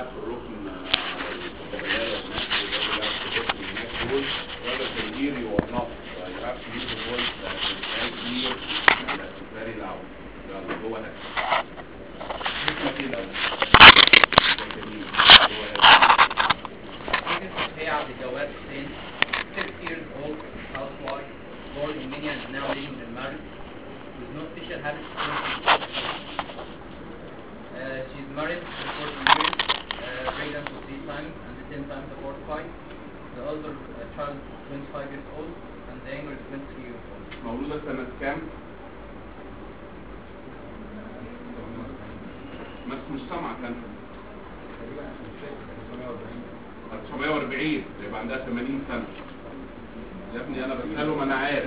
لعب في الركن على الكبرياء هناك والراجل لعب في الركن هناك دول whether they hear you or not so you have to use a voice that is very clear and that is very loud يلا go ahead اسمك ايه الاول؟ ده جميل go ahead Biggest payout is Jawad Hussein, six years old, housewife, born in Minya and now living in married, with no special habits. Uh, she's married for 40 years, uh, pregnant for three times, and the 10 times aborted. The older uh, child is 25 years old, and the younger is 23 years old. مولودة سنة كام؟ بس مش سامعة كام؟ 1940 يبقى عندها 80 سنة يا ابني انا بسأله انا عارف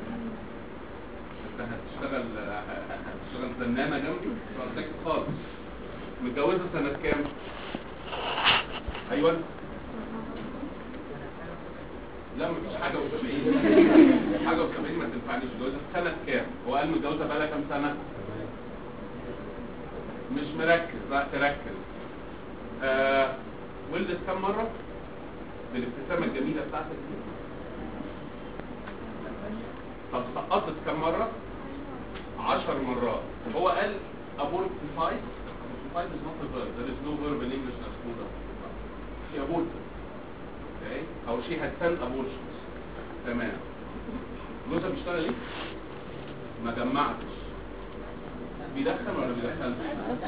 انت هتشتغل هتشتغل فنانة جنبي مش ساكت خالص متجوزة سنة كام؟ ايوه لا مفيش حاجة و70 حاجة و70 ما تنفعنيش متجوزة في سنة كام؟ هو قال متجوزة بقالها كام سنة؟ مش مركز لا تركز آه ولدت كم مرة؟ بالابتسامة الجميلة بتاعتك دي طب سقطت كم مرة؟ عشر مرات هو قال abortify abortify is not a verb there is no verb in English that's called abortify she aborted okay أو she had 10 abortions تمام جوزها بيشتغل ايه؟ ما جمعتش بيدخن ولا بيدخنش؟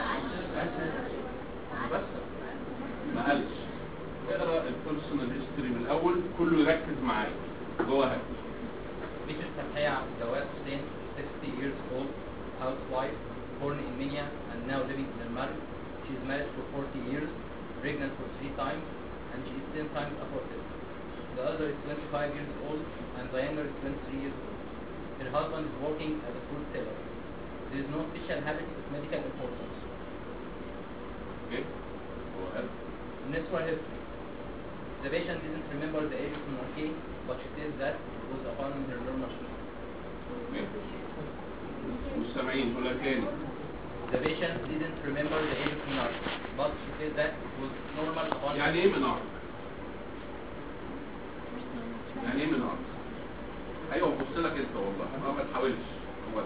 بس ما قالش اقرا البيرسونال هيستوري من الاول كله يركز معايا جوه Mrs. Tahia Jawad Hussein, 60 years old, housewife, born in Minya and now living in married. She is married for 40 years, pregnant for three times, and she is 10 times aborted. The other is 25 years old, and the younger is 23 years old. Her husband is working as a fruit seller. There is no special habit of medical importance. اوكي جوه Natural history. The patient didn't remember the age of monarchy, but she says that it was upon her normal sleep. مش سامعين ولا تاني The patient didn't remember the age of monarchy, but she says that it was normal upon يعني ايه منار يعني ايه منار ايوه ببص لك انت والله اه ما تحاولش هو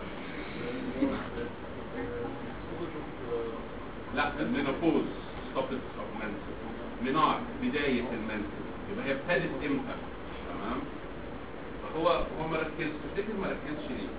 لا المينوبوز ستوبت اوف منسل منار بداية المنسل يبقى هي ابتدت امتى تمام فهو هو ما ركزش تفتكر ما ركزش ليه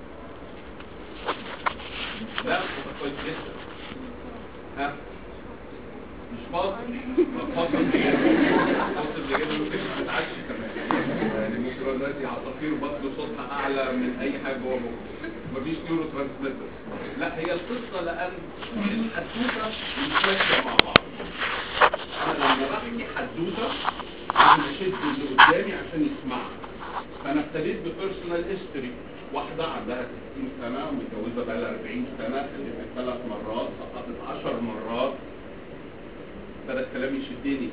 لا هو كويس جدا ها مش فاضي فاضي فاضي اللي جدا ممكن ما تتعشي كمان يعني ممكن يبقى دلوقتي عصافير بطل صوتها اعلى من اي حاجه جوه مخه مفيش نيورو ترانسميتر لا هي القصه لان الحدوته مش ماشيه مع بعض انا لما بحكي حدوته لازم اشد اللي قدامي عشان يسمعها فانا ابتديت ببيرسونال هيستوري واحدة عندها 60 سنة ومتجوزة بقى لها 40 سنة خلفت ثلاث مرات سقطت 10 مرات ابتدى الكلام يشدني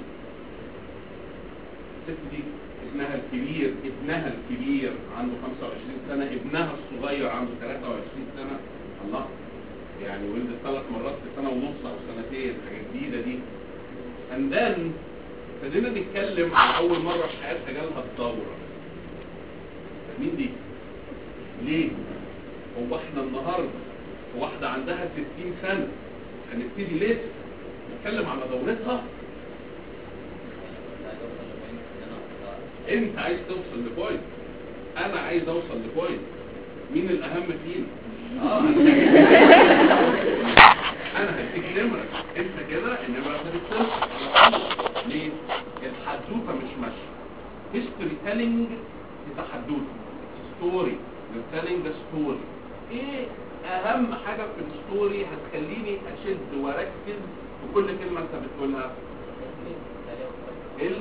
الست دي ابنها الكبير ابنها الكبير عنده 25 سنة ابنها الصغير عنده 23 سنة الله يعني ولدت ثلاث مرات في سنة ونص أو سنتين حاجة جديدة دي and then ابتدينا نتكلم عن أول مرة في حياتها جالها الدورة مين دي؟ ليه؟ هو احنا النهارده واحدة عندها 60 سنة هنبتدي لسه نتكلم على دورتها انت عايز توصل لبوينت انا عايز اوصل لبوينت مين الاهم فينا اه انا هديك نمرة انت كده النمرة بتتصل على طول ليه؟ الحدوته مش ماشية هيستوري تيلينج حدوته ستوري you're telling the story ايه اهم حاجة في الستوري هتخليني اشد واركز في كل كلمة انت بتقولها ال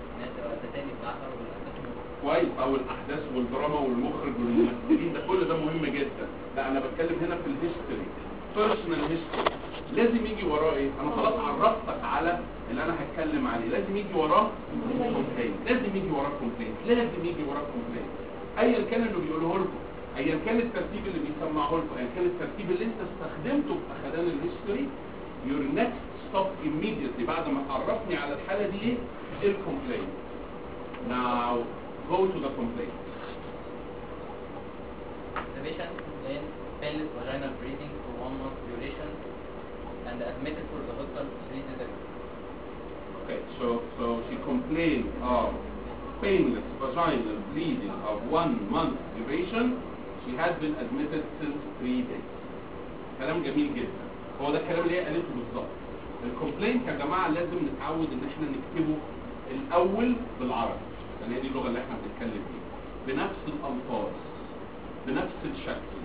كويس او الاحداث والدراما والمخرج والممثلين ده كل ده مهم جدا لا انا بتكلم هنا في الهيستوري بيرسونال هيستوري لازم يجي وراه ايه انا خلاص عرفتك على اللي انا هتكلم عليه لازم يجي وراه كومبلين لازم يجي وراه كومبلين لازم يجي وراه كومبلين ايا كان اللي بيقوله لكم ايا كان الترتيب اللي بيسمعه لكم ايا كان الترتيب اللي انت استخدمته في اخدان الهيستوري your next stop immediately بعد ما تعرفني على الحالة دي ايه الكومبلين now go to the complaint The patient in painless vaginal bleeding for one month duration and admitted for the hospital three days ago. okay so so she complained of painless vaginal bleeding of one month duration she had been admitted since three days كلام جميل جدا هو ده الكلام اللي هي قالته بالظبط الكومبلينت يا جماعه لازم نتعود ان احنا نكتبه الاول بالعربي لان هي دي اللغه اللي احنا بنتكلم بيها بنفس الالفاظ بنفس الشكل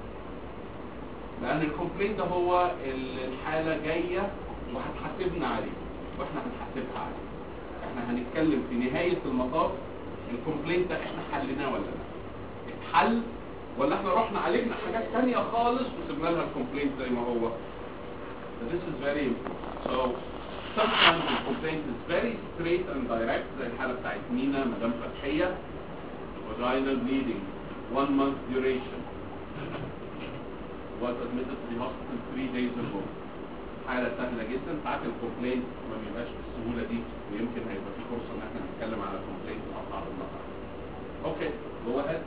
لان الكومبلينت ده هو ال- الحاله جايه وهتحاسبنا عليه واحنا هنحاسبها عليه احنا هنتكلم في نهايه المطاف الكومبلينت ده احنا حليناه ولا لا اتحل ولا احنا رحنا عالجنا حاجات تانية خالص وسيبنا لها الكومبلينت زي ما هو So this is very important. So sometimes the complaint is very straight and direct زي الحالة بتاعت مينا مدام فتحية vaginal bleeding one month duration was admitted to the hospital three days ago حالة سهلة جدا ساعات الكومبلينت ما بيبقاش بالسهولة دي ويمكن هيبقى في فرصة ان احنا نتكلم على كومبلينت اصعب النهارده. اوكي جو ahead.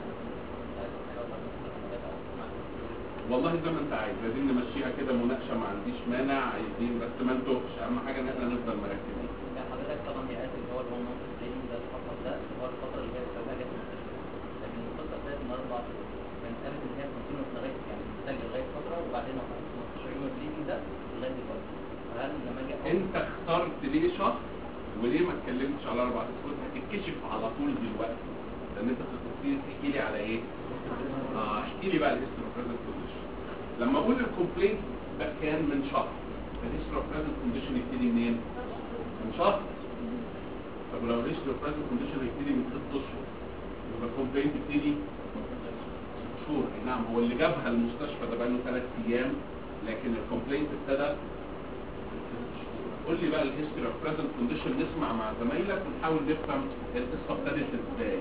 والله زي ما انت عايز عايزين نمشيها كده مناقشه ما عنديش مانع عايزين بس ما نتوهش اهم حاجه ان احنا نفضل مركزين يعني حضرتك طبعا هي قالت اللي هو الون مانث تريننج ده اللي حصل ده هو الفتره اللي هي بتبقى جت المستشفى لكن القصه بتاعت من اربع شهور كانت قالت ان هي كونتينوس لغايه يعني بتسجل لغايه فتره وبعدين ما خلص 15 يوم البليدنج ده لغايه دلوقتي فهل لما اجي أقول- انت اخترت ليه شهر وليه ما اتكلمتش على اربع اسود هتتكشف على طول دلوقتي لان انت بتبتدي تحكي لي على ايه؟ اه احكي لي بقى الهيستوري بريزنت كونديشن لما اقول الكومبلينت ده كان من شهر الهيستوري بريزنت كونديشن يبتدي منين؟ من شهر طب لو الهيستوري بريزنت كونديشن يبتدي من ست اشهر يبقى الكومبلينت يبتدي ست شهور أي نعم هو اللي جابها المستشفى ده بقى له ثلاث ايام لكن الكومبلينت ابتدى قول لي بقى الهيستوري اوف بريزنت كونديشن نسمع مع زمايلك ونحاول نفهم القصه ابتدت ازاي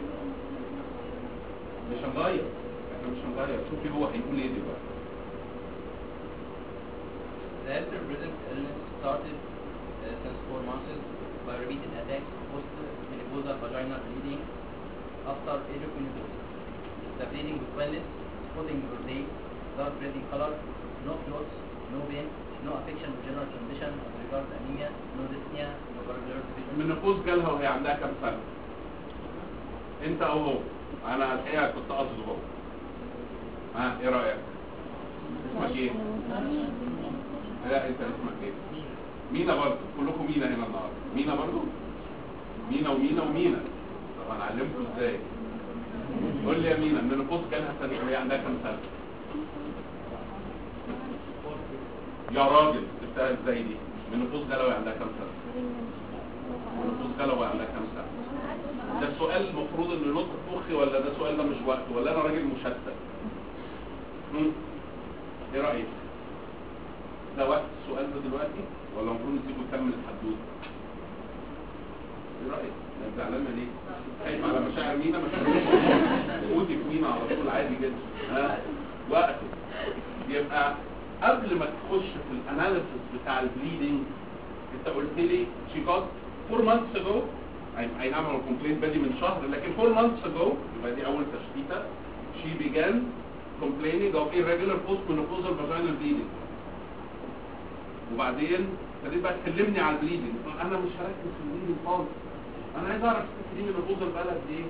مش هنغير احنا مش هنغير شوفي هو هيقول ايه دلوقتي The after present illness started uh, since four months by repeated attacks of post-menopausal vaginal bleeding after age of menopause. The bleeding was painless, spotting per day, dark red in color, no clots, no pain, no affection of general condition as regards anemia, no dyspnea, no particular division. المنopause جالها وهي عندها كام سنه انت او هو انا الحقيقه كنت قصده هو ها ايه رايك اسمك ايه لا انت اسمك ايه مينا برضه كلكم مينا هنا النهارده مينا برضه مينا ومينا ومينا طب هنعلمكم ازاي قول لي يا مينا المنopause جالها سنه وهي عندها كام سنه يا راجل جبتها ازاي دي المنopause جالها وهي عندها كام سنه المنopause جالها وهي عندها كام سنه ده سؤال المفروض انه ينط في مخي ولا ده سؤال ده مش وقته ولا انا راجل مشتت مم. ايه رايك ده وقت السؤال ده دلوقتي ولا المفروض نسيبه يكمل الحدوته ايه رايك انت زعلانه ليه خايف على مشاعر مينا مش قوتي في مينا على طول عادي جدا ها وقته يبقى قبل ما تخش في الاناليسيس بتاع البليدنج انت قلت لي she got four months ago اي أي نعم هو الكومبلين بادي من شهر لكن four months ago يبقى دي اول تشتيته she began complaining of irregular postmenopausal vaginal bleeding وبعدين ابتديت بقى تكلمني على البليدنج انا مش هركز في البليدنج خالص انا عايز اعرف الست دي مenopausal بقى لها قد ايه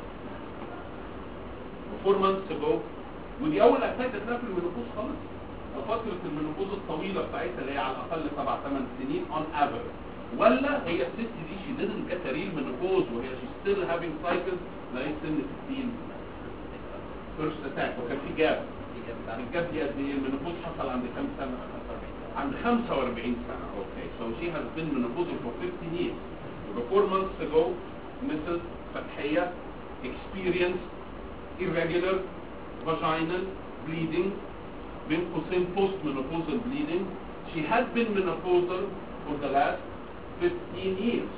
four months ago ودي اول اتاك جاتنا في المينوبوز خالص وفترة المينوبوز الطويلة بتاعتها اللي هي على الأقل سبع ثمان سنين on average ولا هي الست دي she didn't get a real menopause وهي she's still having cycles لغاية سن 60 first attack وكان في جاب الجاب دي قد ايه المينوبوز حصل عند كام سنة؟ عند 45 سنة اوكي so she has been menopausal for 15 years يبقى 4 months ago Mrs. فتحية experienced irregular vaginal bleeding بين قوسين post menopausal bleeding she had been menopausal for the last 15 years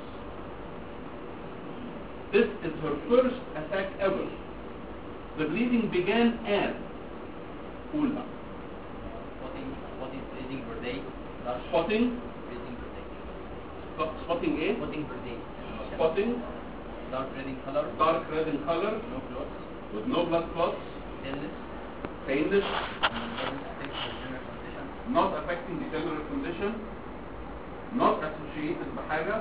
this is her first attack ever the bleeding began at قول بقى Spotting, spotting bleeding per day, spotting reading per day. spotting ايه Spotting per day. spotting Dark reading color. dark red in color No clots. with no blood clots Stainless. painless And doesn't affect the general condition. not affecting the general condition not associated بحاجة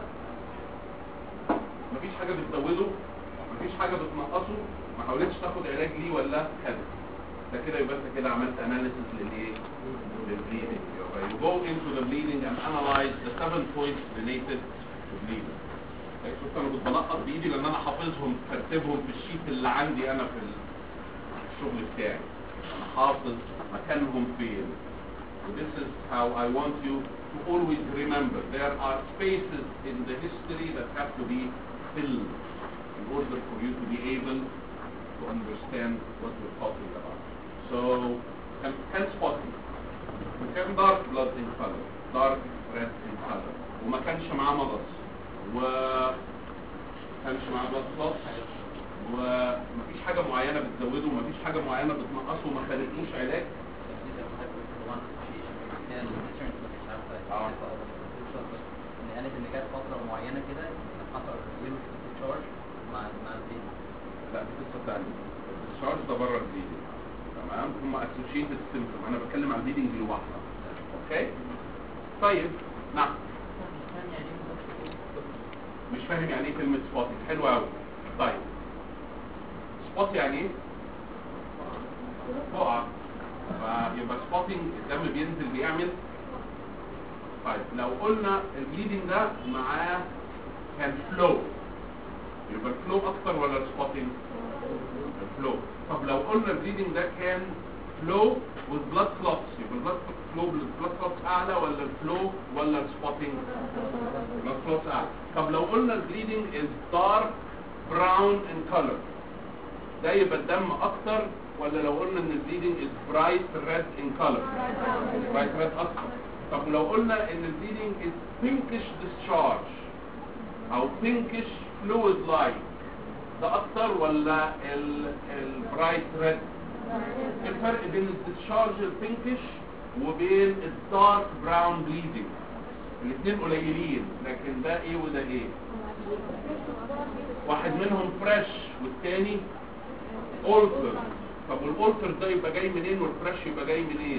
مفيش حاجة بتزوده مفيش حاجة بتنقصه ما حاولتش تاخد علاج ليه ولا خد ده كده يبقى انت كده عملت analysis للايه للبليدنج يبقى you go into the bleeding and analyze the seven points related to bleeding طيب شوف انا كنت بنقط بايدي لان انا حافظهم ترتيبهم في الشيت اللي عندي انا في الشغل بتاعي انا حافظ مكانهم فين This is how I want you to always remember. There are spaces in the history that have to be filled in order for you to be able to understand what we're talking about. So, can, can spotting. كان dark blood in color, dark red in color, وما كانش معاه مغص و كانش معاه blood clots ومفيش حاجة معينة بتزوده ومفيش حاجة معينة بتنقصه وما خدتلوش علاج آه. ان قالت ان جت فتره معينه كده كان حصل يلو تشارج مع مع البين لا دي قصه ثانيه الديسشارج ده بره البليدنج تمام هم اسوشيتد سيمبتوم انا بتكلم عن البليدنج لوحدها اوكي طيب نعم مش فاهم يعني ايه كلمه سبوتنج حلو قوي طيب سبوت يعني ايه بقع فيبقى سبوتنج الدم بينزل بيعمل طيب لو قلنا البليدنج ده معاه كان فلو يبقى الفلو اكتر ولا السبوتنج الفلو طب لو قلنا البليدنج ده كان فلو with blood clots يبقى البلاد فلو بالبلاد clots اعلى ولا الفلو ولا السبوتنج blood clots اعلى طب لو قلنا البليدنج is dark brown in color ده يبقى الدم اكتر ولا لو قلنا ان البليدنج is bright red in color bright red اكتر طب لو قلنا ان البليدنج is pinkish discharge او pinkish fluid like ده اكتر ولا البرايت ريد الفرق بين الديscharge البينكش وبين الدارك براون بليدنج الاثنين قليلين لكن ده ايه وده ايه واحد منهم فريش والتاني اولتر طب والاولتر ده يبقى جاي منين والفريش يبقى جاي منين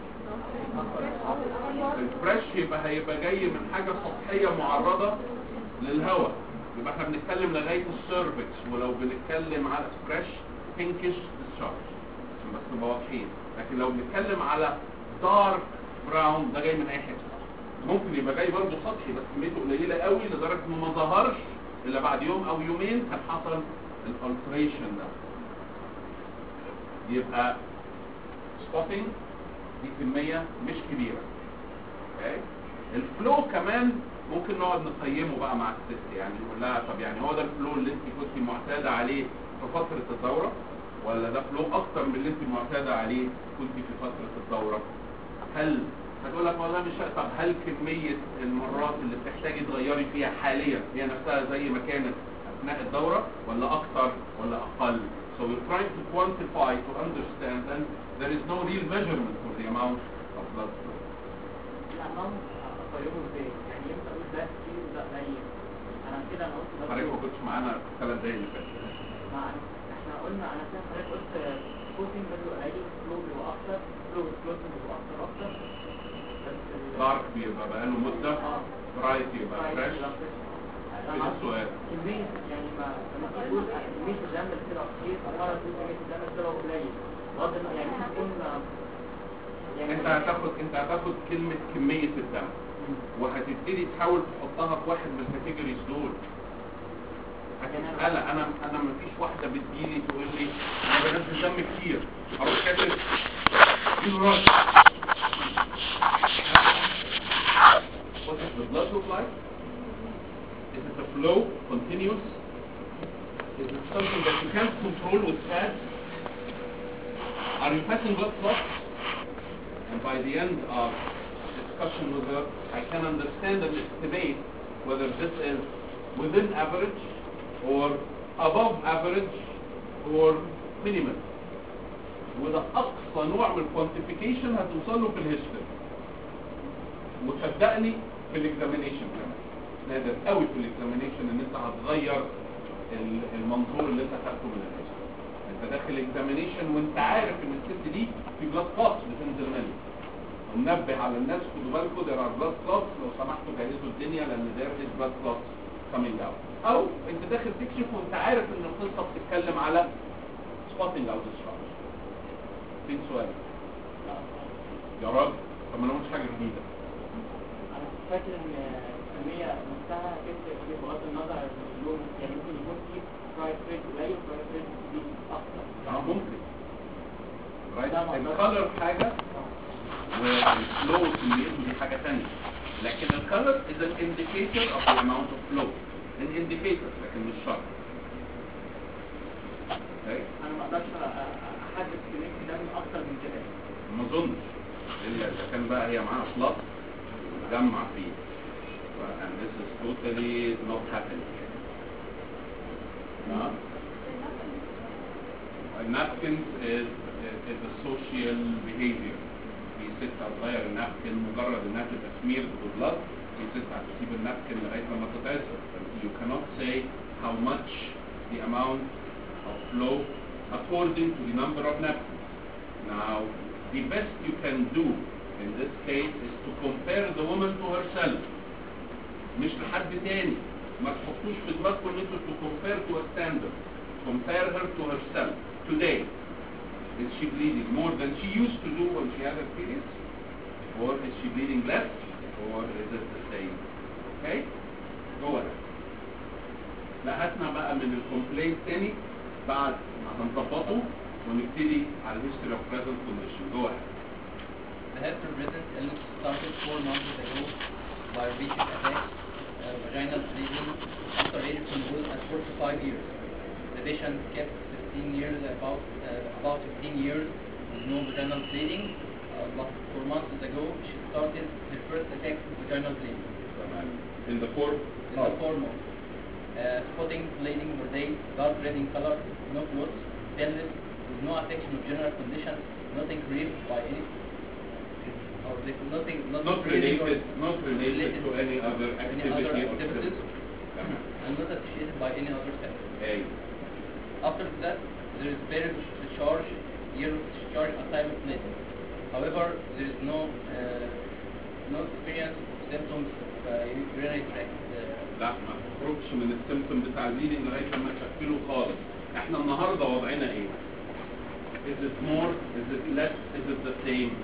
الفريش يبقى هيبقى جاي من حاجة سطحية معرضة للهواء يبقى احنا بنتكلم لغاية السيرفكس ولو بنتكلم على فريش بينكش discharge عشان بس نبقى واضحين لكن لو بنتكلم على دارك براون ده جاي من اي حته ممكن يبقى جاي برضه سطحي بس كميته قليله قوي لدرجه انه ما ظهرش الا بعد يوم او يومين كان حصل الالتريشن ده يبقى سبوتنج دي كميه مش كبيره اوكي الفلو كمان ممكن نقعد نقيمه بقى مع الست يعني نقول لها طب يعني هو ده الفلو اللي انت كنت معتاده عليه في فتره الدوره ولا ده فلو اكتر من اللي انت معتاده عليه كنت في فتره الدوره هل هتقول لك والله مش طب هل كميه المرات اللي بتحتاجي تغيري فيها حاليا هي نفسها زي ما كانت اثناء الدوره ولا اكتر ولا اقل so we're trying to quantify to understand and there is no real measurement for the amount of blood flow الأمام أقيمه إزاي؟ يعني ينفع أقول ده كتير وده قليل أنا كده أنا قلت حضرتك ما كنتش معانا الثلاث دقايق اللي فاتوا مع إحنا قلنا أنا كده حضرتك قلت كوتنج بيبقى قليل فلو بيبقى أكتر فلو كلوتنج بيبقى أكتر أكتر بس ال- دارك بيبقى بقاله مده آه. برايت يبقى طيب، فريش يبقى fresh. ايه أنا السؤال كمية يعني ما لما تيجي تقول كمية الدم اللي طلع كتير مرة تقول كمية الدم اللي طلع قليل بغض النظر يعني تكون يعني انت هتاخد انت هتاخد كلمه كميه الدم وهتبتدي تحاول تحطها في واحد من الكاتيجوريز دول هتسألها انا انا مفيش واحده بتجيلي تقول لي انا بنزل دم كتير اروح كاتب you rush what does the blood look like is it a flow continuous is it something that you can't control with pads are you passing blood clots and by the end of discussion with her, I can understand and estimate whether this is within average or above average or minimal. وده أقصى نوع من الكوانتيفيكيشن هتوصل له في الهيستوري. وصدقني في الاكزامينيشن كمان نادر قوي في الاكزامينيشن ان انت هتغير ال- المنظور اللي انت خدته من الرسم انت داخل اكزامينيشن وانت عارف ان الست دي في بلاد كلوتس بتنزل منها وننبه على الناس خدوا بالكم there are blood clots لو سمحتوا جهزوا الدنيا لان there is blood clots coming out او انت داخل تكشف وانت عارف ان القصه بتتكلم على spotting او discharge فين سؤال يا راجل طب ما انا مش حاجه جديده انا فاكر ان الكمية نفسها تفرق في بغض النظر عن اللون يعني ممكن يكون في برايت ريت قليل برايت ريت كبير اكتر اه ممكن رايت لا، ما أقدرش. الكالر حاجه والفلو كميته دي حاجه ثانيه لكن الكالر is an indicator of the amount of flow an indicator لكن مش شرط okay انا ما اقدرش أ- أ- احدد كمية الدم اكتر من كده ما اظنش الا اذا كان بقى هي معاها بلس وجمع فيه ف- and this is totally not happening نعم النابكنز is, is a social behavior في ست هتغير النابكن مجرد انها تبقى سميرد ببلد في ست هتسيب النابكن لغايه لما تتعصر you cannot say how much the amount of flow according to the number of napkins now the best you can do in this case is to compare the woman to herself مش لحد تاني ما تحطوش في دماغكم ان انتوا to compare to a standard compare her to herself today is she bleeding more than she used to do when she had her periods or is she bleeding less or is it the same okay go ahead لا هاتنا بقى من الكومبلينت تاني بعد ما هنظبطه ونبتدي على الهيستوري اوف بريزنت كونديشن جو اهيد The head-to-present illness started four months ago by repeated attacks, uh, vaginal bleeding after age control at 45 years. The patient kept 15 years, about uh, about 15 years with no vaginal bleeding. Uh, but four months ago, she started her first attack with vaginal bleeding تمام in the fourth in the four months. Uh, spotting, bleeding per day, dark red in color, no clots, painless, with no affection of general condition, nothing grieved by any or the, nothing, not, not breathing or- related not related to any other any activity other or activities symptom. تمام and not associated by any other symptom. ايوه After that, there is period of discharge, year of discharge, and time of bleeding. However, there is no uh, no experience of symptoms of uh, urinary tract. Uh, لا ما تخرجش من السيمتوم بتاع البليدنج لغايه لما تشكله خالص احنا النهارده وضعنا ايه is it more is it less is it the same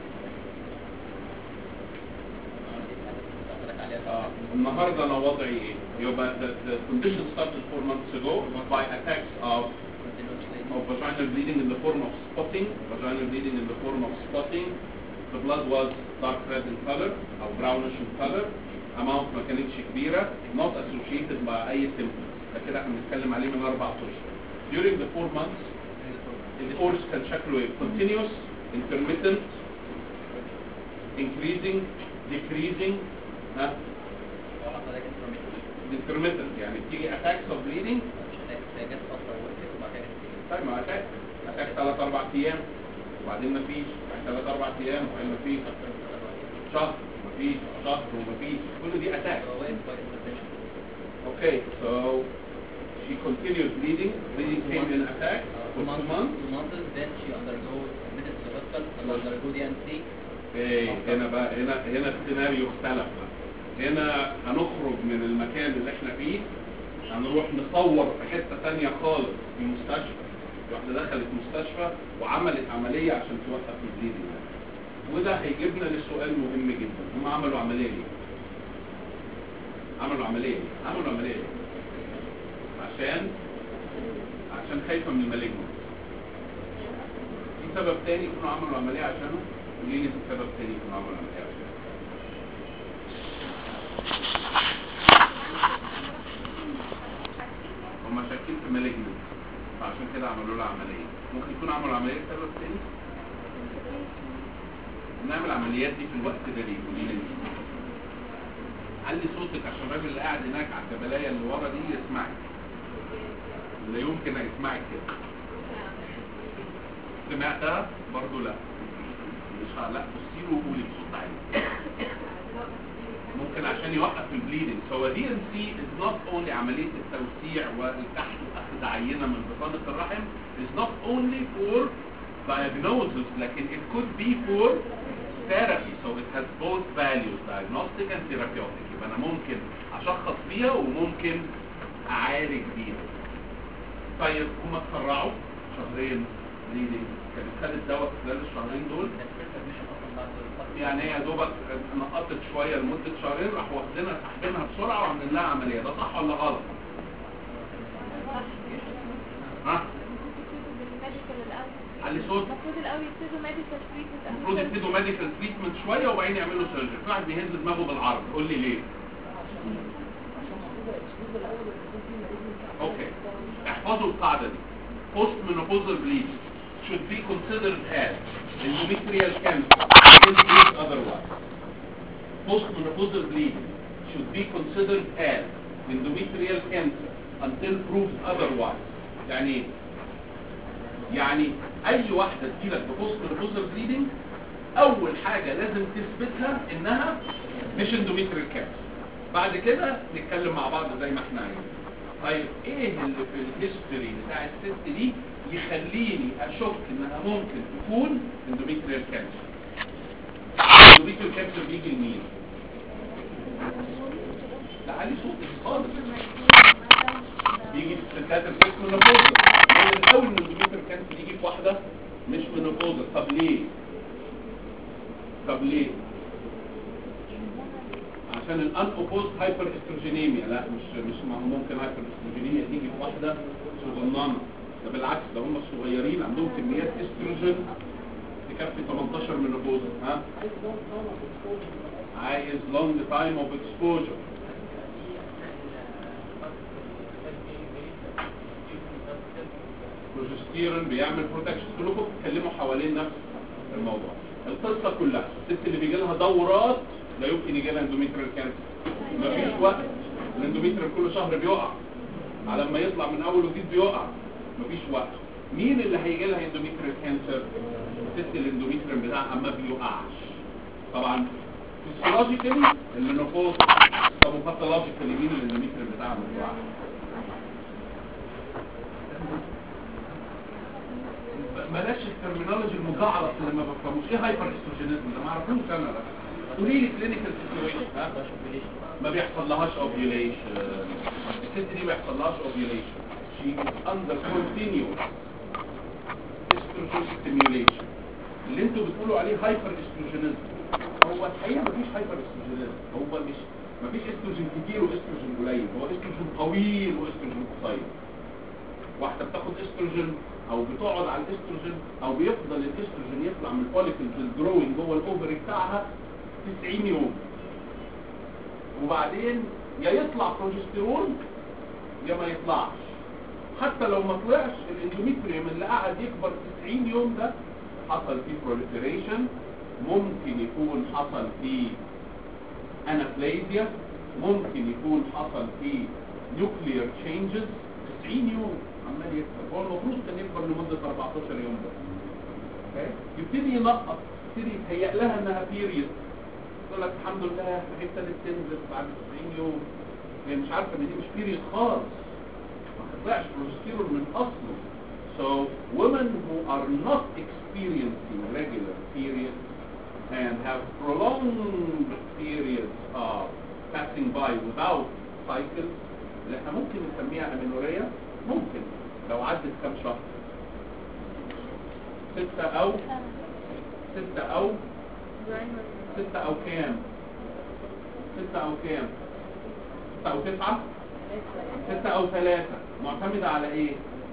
اه النهارده انا وضعي ايه يبقى the, the condition started four months ago by attacks of of vaginal bleeding in the form of spotting vaginal bleeding in the form of spotting the blood was dark red in color او brownish in color amount ما كانتش كبيره not associated مع اي symptoms ده كده احنا بنتكلم عليه من اربع اشهر during the four months الكورس كان شكله ايه continuous intermittent increasing decreasing ها intermittent يعني بتيجي attacks of bleeding طيب ما اتاك اتاك ثلاث اربع ايام وبعدين مفيش بعد ثلاث اربع ايام وبعدين مفيش شهر مفيش شهر ومفيش كل دي اتاك Okay, so she continued bleeding. Bleeding came in attack for two months. then she undergo admitted to the hospital and undergo DNC. Okay, هنا بقى هنا هنا السيناريو اختلف بقى. هنا هنخرج من المكان اللي احنا فيه هنروح نصور في حتة تانية خالص في مستشفى. واحدة دخلت مستشفى وعملت عملية عشان توقف البليدنج ده. وده هيجيبنا لسؤال مهم جدا، هم عملوا عملية ليه؟ عملوا عملية ليه؟ عملوا عملية ليه؟ عشان عشان خايفة من المالجنس في سبب تاني يكونوا عملوا عملية عشانه قولي لي سبب تاني يكونوا عملوا عملية عشانه هم شاكين في مالجنس فعشان كده عملوا لها عملية ممكن يكونوا عملوا عملية لسبب تاني نعمل عمليات دي في الوقت ده ليه قولي لي ليه؟ علي صوتك عشان الراجل اللي قاعد هناك على الجبلايه اللي ورا دي يسمعك لا يمكن يسمعك كده سمعتها برضو لا مش ه- لا بصي له وقولي بصوت عالي عشان يوقف البليدنج سو الدي ان سي از نوت اونلي عمليه التوسيع والكحت واخذ عينه من بطانه الرحم is not only for diagnosis لكن it could be for therapy so it has both values diagnostic and therapeutic يبقى انا ممكن اشخص بيها وممكن اعالج بيها طيب هم اتسرعوا شهرين بليدنج كانت خدت دواء خلال الشهرين دول يعني هي يا دوبك نقطت شويه لمده شهرين راح واخدينها ساحبينها بسرعه وعاملين لها عمليه ده صح ولا غلط؟ ها؟ علي صوت المفروض الاول يبتدوا ميديكال تريتمنت المفروض يبتدوا ميديكال تريتمنت شويه وبعدين يعملوا سيرجري في واحد بيهز دماغه بالعرض قول لي ليه؟ اوكي احفظوا القاعده دي post menopausal bleeding should be considered as endometrial cancer until proved otherwise post menopausal bleeding should be considered as endometrial cancer until proved otherwise يعني ايه يعني اي واحده تجيلك ببوست مenopausal bleeding اول حاجه لازم تثبتها انها مش اندوميتريال كانسر بعد كده نتكلم مع بعض زي ما احنا عايزين طيب ايه اللي في الهيستوري بتاع الست دي يخليني اشك انها ممكن تكون اندوميتريال كانسر اندوميتريال كانسر بيجي لمين لا علي صوتك خالص بيجي في الستات الست منوبوزل من الاول من الاندوميتريال كانسر يجي في واحده مش منوبوزل طب ليه طب ليه عشان الان اوبوست هايبر استروجينيميا لا مش مش ما هو ممكن هايبر استروجينيميا تيجي في واحده صغننه ده بالعكس ده هم الصغيرين عندهم كميات استروجين تكفي 18 منوبوزل ها عايز لونج تايم اوف اكسبوجر بروجستيرون بيعمل بروتكشن كلكم بتتكلموا حوالين نفس الموضوع القصه كلها الست اللي بيجي لها دورات لا يمكن يجي لها اندوميتريال كانسر مفيش وقت الاندوميتريال كل شهر بيقع على ما يطلع من اول وجديد بيقع مفيش وقت مين اللي هيجي لها اندوميتريال كانسر الست الاندوميتريال بتاعها ما بيقعش طبعا فيسيولوجيكالي المينوبوز طب وباثولوجيكالي مين الاندوميتريال بتاعها ما بيقعش بلاش الترمينولوجي المجعلص اللي ما بفهموش ايه هايبر استروجينيزم ده ما اعرفوش انا ده قولي لي كلينيكال سيتويشن ما بيحصل لهاش اوفيوليشن الست دي ما بيحصل لهاش اوفيوليشن شي اندر كونتينيوس استروجين ستيميوليشن اللي انتوا بتقولوا عليه هايبر استروجينيزم هو الحقيقه ما فيش هايبر استروجينيزم هو مش ما فيش استروجين كتير واستروجين قليل هو استروجين طويل واستروجين قصير واحده بتاخد استروجين او بتقعد على الاستروجين او بيفضل الاستروجين يطلع من الفوليكلز الجروينج جوه الاوفري بتاعها 90 يوم وبعدين يا يطلع بروجستيرون يا ما يطلعش حتى لو ما طلعش الاندوميتريوم اللي قعد يكبر 90 يوم ده حصل فيه proliferation ممكن يكون حصل فيه انافليزيا ممكن يكون حصل فيه nuclear changes 90 يوم عمال يكبر هو المفروض كان يكبر لمدة 14 يوم بس اوكي يبتدي ينقط يبتدي يتهيأ لها انها بيريد تقول لك الحمد لله هي ابتدت تنزل بعد 90 يوم هي مش عارفه ان دي مش بيريد خالص ما تطلعش بروجستيرون من اصله so women who are not experiencing regular periods and have prolonged periods of passing by without cycles اللي احنا ممكن نسميها امينوريا ممكن لو عدت كام شهر ستة او ستة او ستة او كام ستة او كام ستة او تسعة ستة او ثلاثة معتمدة على ايه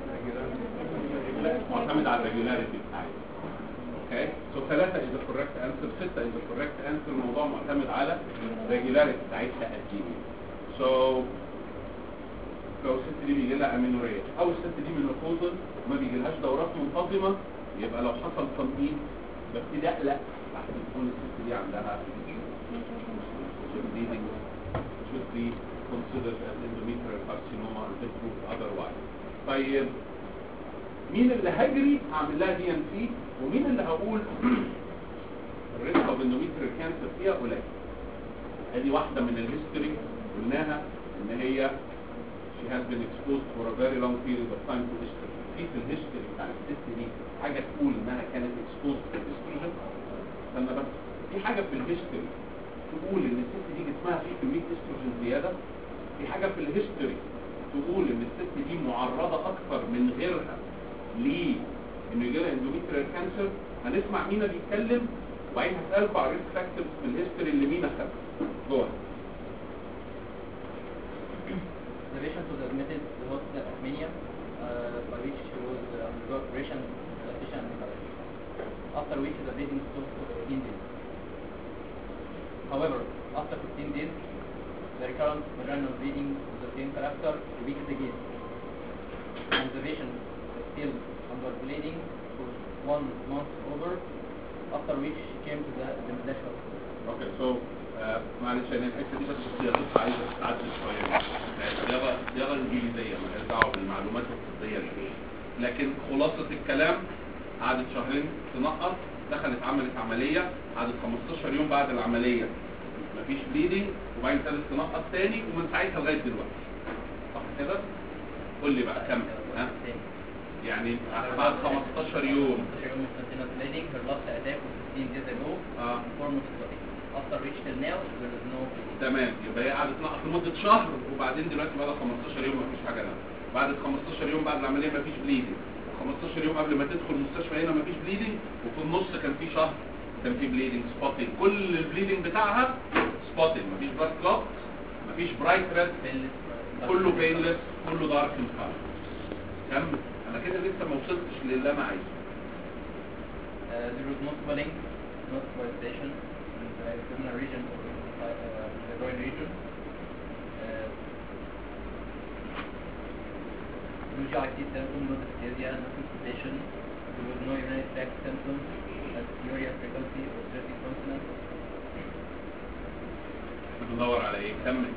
معتمدة على الريجولاريتي بتاعتها اوكي سو ثلاثة is the correct answer ستة is the correct answer الموضوع معتمد على الريجولاريتي بتاعتها قد ايه so لو الست دي بيجي لها امينوريا او الست دي منوبوزل وما بيجيلهاش دورات منتظمه يبقى لو حصل تنقيط ببتدي اقلق لحسن تكون الست دي عندها bleeding should be considered as endometrial carcinoma and proved otherwise. طيب مين اللي هجري اعمل لها دي ان سي ومين اللي هقول الريسك اوف endometrial cancer فيها قليل ادي واحده من الهيستوري قلناها ان هي she has been exposed for a very long period of time to estrogen في في الهيستوري بتاع الست دي حاجه تقول انها كانت exposed to estrogen استنى بس في حاجه في الهيستوري تقول ان الست دي جسمها فيه كميه استروجين زياده في حاجه في الهيستوري تقول ان الست دي معرضه اكثر من غيرها ليه انه يجي لها اندوميتريال كانسر هنسمع مينا بيتكلم وبعدين هسالكم على الريسك فاكتورز في الهيستوري اللي مينا خدها جوه The patient was admitted to the hospital at Armenia, uh, by which she was uh, undergo operation dilatation and miscarriage. After which the bleeding stopped for 15 days. However, after 15 days, the recurrent vaginal bleeding of the same character repeated again. And the patient was still under bleeding for one month over, after which she came to the Bangladesh hospital. اوكي سو معلش انا الحته دي بس صياغتها عايزه تتعدل شويه آه، صياغه صياغه انجليزيه مالهاش دعوه بالمعلومات الطبيه اللي لكن خلاصه الكلام قعدت شهرين تنقط دخلت عملت عمليه قعدت 15 يوم بعد العمليه مفيش بليدنج وبعدين ابتدت تنقط تاني ومن ساعتها لغايه دلوقتي صح كده؟ قول لي بقى كمل ها يعني بعد 15 يوم 15 يوم of continuous bleeding, her last attack was 15 days ago, اه in form of spotting. After reach till now, there is no bleeding. تمام يبقى هي قعدت تنقط لمده شهر وبعدين دلوقتي بقى لها 15 يوم مفيش حاجه لها بعد ال 15 يوم بعد العمليه مفيش بليدنج 15 يوم قبل ما تدخل المستشفى هنا مفيش بليدنج وفي النص كان في شهر كان في بليدنج سبوتنج كل البليدنج بتاعها سبوتنج مفيش بلاد كلوت مفيش برايت ريد Painless, كله بينلس كله دارك ان كلر كمل انا كده لسه ما وصلتش للي انا عايزه Uh, there was no swelling, no pulsation in the abdominal region or uh, the groin region. Uh, no GIT symptom, no dysphagia, no constipation. There was no urinary tract symptoms, as urea frequency or stress incontinence. بندور على ايه كمل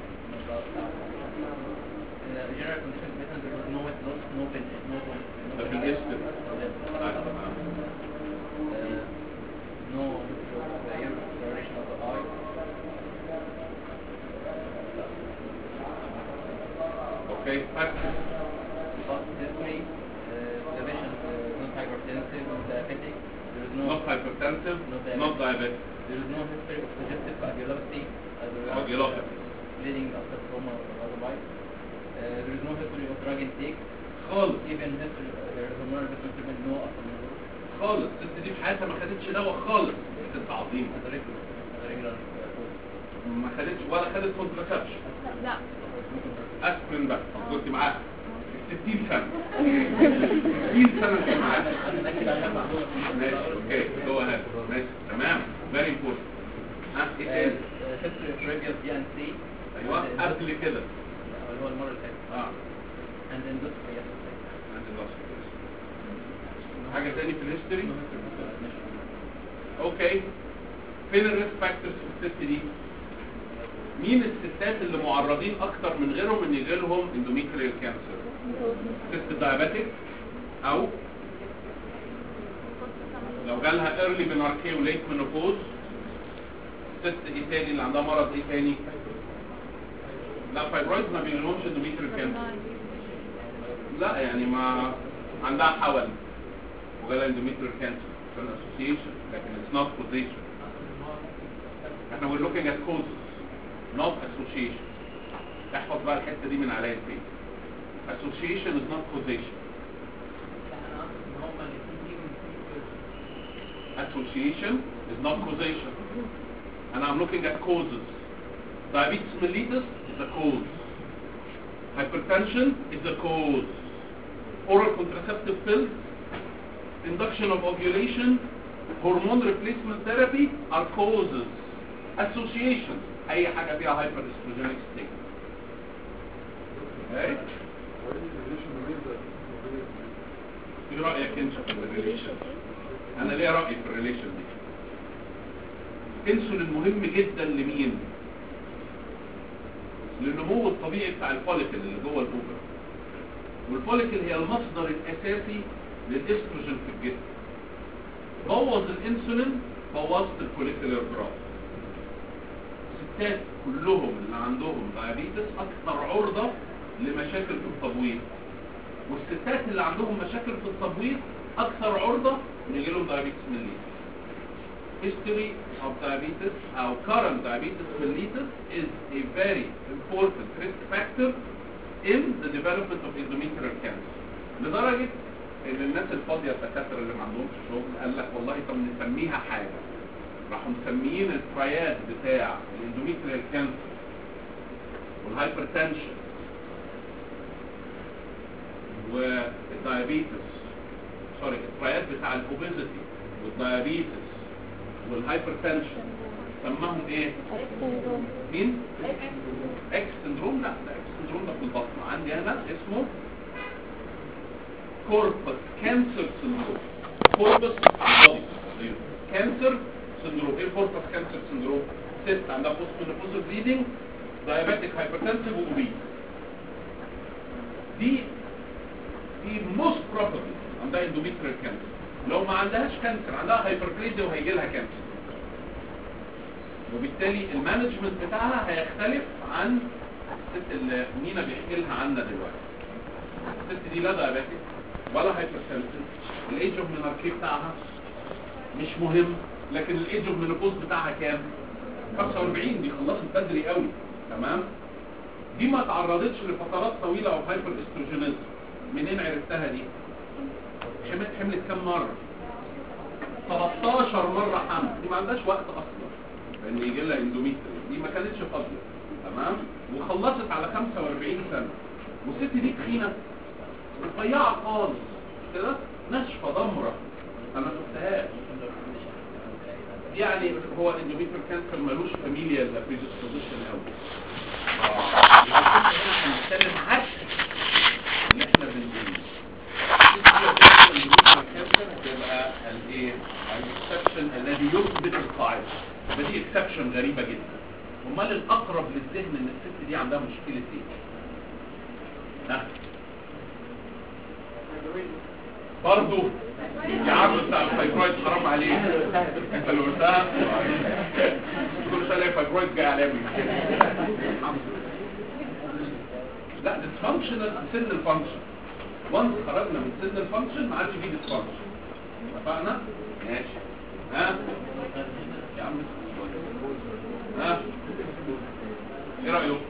In the general condition patient, there was no weight loss, no pain, no pain, no ده في pain. الاسم Uh, no uh, ear duration of the eye. اوكي فاكر Past history, uh, the patient uh, not hypertensive, not diabetic. There is no not hypertensive not diabetic there is no history of congestive cardiomyopathy as a result of Cardiomyopathy. bleeding after trauma or otherwise. Uh, there is no history of drug intake. خالص Even history, uh, there is a hormonal replacement, no after menopause خالص الست دي في حياتها ما خدتش دواء خالص ست عظيمه as a regular, as a regular uh, course. ما خدتش ولا خدت كونتراسبشن لا اسبرين بس كنت معاها 60 سنه 60 سنه كنت معاها ماشي اوكي جو اهيد ماشي تمام فيري امبورتنت ها ايه تاني Uh, history of previous DNC. ايوه and قبل كده اللي هو المرة اللي فاتت. اه And industry yesterday. عندي الوصف. حاجه تاني في الهيستوري No history of admission. اوكي فين الريسك فاكتورز في الست دي مين الستات اللي معرضين اكتر من غيرهم ان يجي لهم اندوميتريال كانسر ست دايابيتك او لو جالها ايرلي بناركي وليت مينوبوز ست ايه تاني اللي عندها مرض ايه تاني لا فايبرويد ما بيجيلهمش اندوميتريال كانسر لا يعني ما عندها حول وجالها اندوميتريال كانسر عشان اسوسيشن لكن اتس نوت كوزيشن احنا we're looking at causes not association احفظ بقى الحته دي من عليا البيت association is not causation association is not causation and I'm looking at causes diabetes mellitus is a cause hypertension is a cause oral contraceptive pills induction of ovulation hormone replacement therapy are causes associations اي حاجه فيها hyper estrogenic state okay ايه رايك انت في الريليشن انا ليه رايي في الريليشن دي الانسولين مهم جدا لمين للنمو الطبيعي بتاع الفوليكل اللي جوه الاوفر والفوليكل هي المصدر الاساسي للاستروجين في الجسم بوظ الانسولين بوظت الفوليكولر جراف الستات كلهم اللي عندهم دايابيتس اكثر عرضة لمشاكل في التبويض والستات اللي عندهم مشاكل في التبويض اكثر عرضة ان يجي لهم دايابيتس mellitus history of diabetes او current diabetes mellitus is a very important risk factor in the development of endometrial cancer لدرجة ان الناس الفاضية الدكاترة اللي ما عندهمش شغل قال لك والله طب نسميها حاجة راحوا مسميين الترياد بتاع الاندوميتريال كانسر والهايبرتنشن والدايابيتس سوري الترياد بتاع الاوبيزيتي والدايابيتس والهايبرتنشن سماهم ايه؟ مين؟ اكس سندروم لا ده اكس سندروم ده في البطن عندي انا اسمه كوربس كانسر سندروم كوربس بودي كانسر سندروم ايه كوربس كانسر سندروم ست عندها بوست مينوبوزال بليدنج دايابيتك هايبرتنسيف وبيز دي دي موست بروبابلي عندها اندوميتريال كانسر لو ما عندهاش كانسر عندها هايبربليزيا وهيجي لها كانسر وبالتالي المانجمنت بتاعها هيختلف عن الست اللي مينا بيحكي لها عنها دلوقتي الست دي لا دايابيتك ولا هايبرتنسيف الايدج اوف ميناركي بتاعها مش مهم لكن الايدج اوف مينوبوز بتاعها كام 45 دي خلصت بدري قوي تمام دي ما تعرضتش لفترات طويله او هايبر استروجينيزم منين عرفتها دي حملت حملت كام مره 13 مره حمل دي ما عندهاش وقت اصلا لان يجي لها اندوميتري دي ما كانتش فاضيه تمام وخلصت على 45 سنه والست دي تخينه رفيعه خالص مش كده ناشفه ضمره انا ما شفتهاش يعني هو الاندوميتريال كانسر ملوش فاميليا بريدisposition قوي اه يبقى الست هنا هنتكلم عكس اللي احنا بنقوله هتبقى الايه الاكسبشن الذي يثبت القاعده فدي اكسبشن غريبه جدا امال الاقرب للذهن ان الست دي عندها مشكله ايه ها برضو يا عم بتاع الفايبرويد حرام عليك انت اللي قلتها كل شويه الاقي فايبرويد جاي عليا من لا ديسفانكشنال سن الفانكشن وانس خرجنا من سن الفانكشن ما عادش فيه ديسفانكشن اتفقنا ماشي ها يا عم ها ايه رايك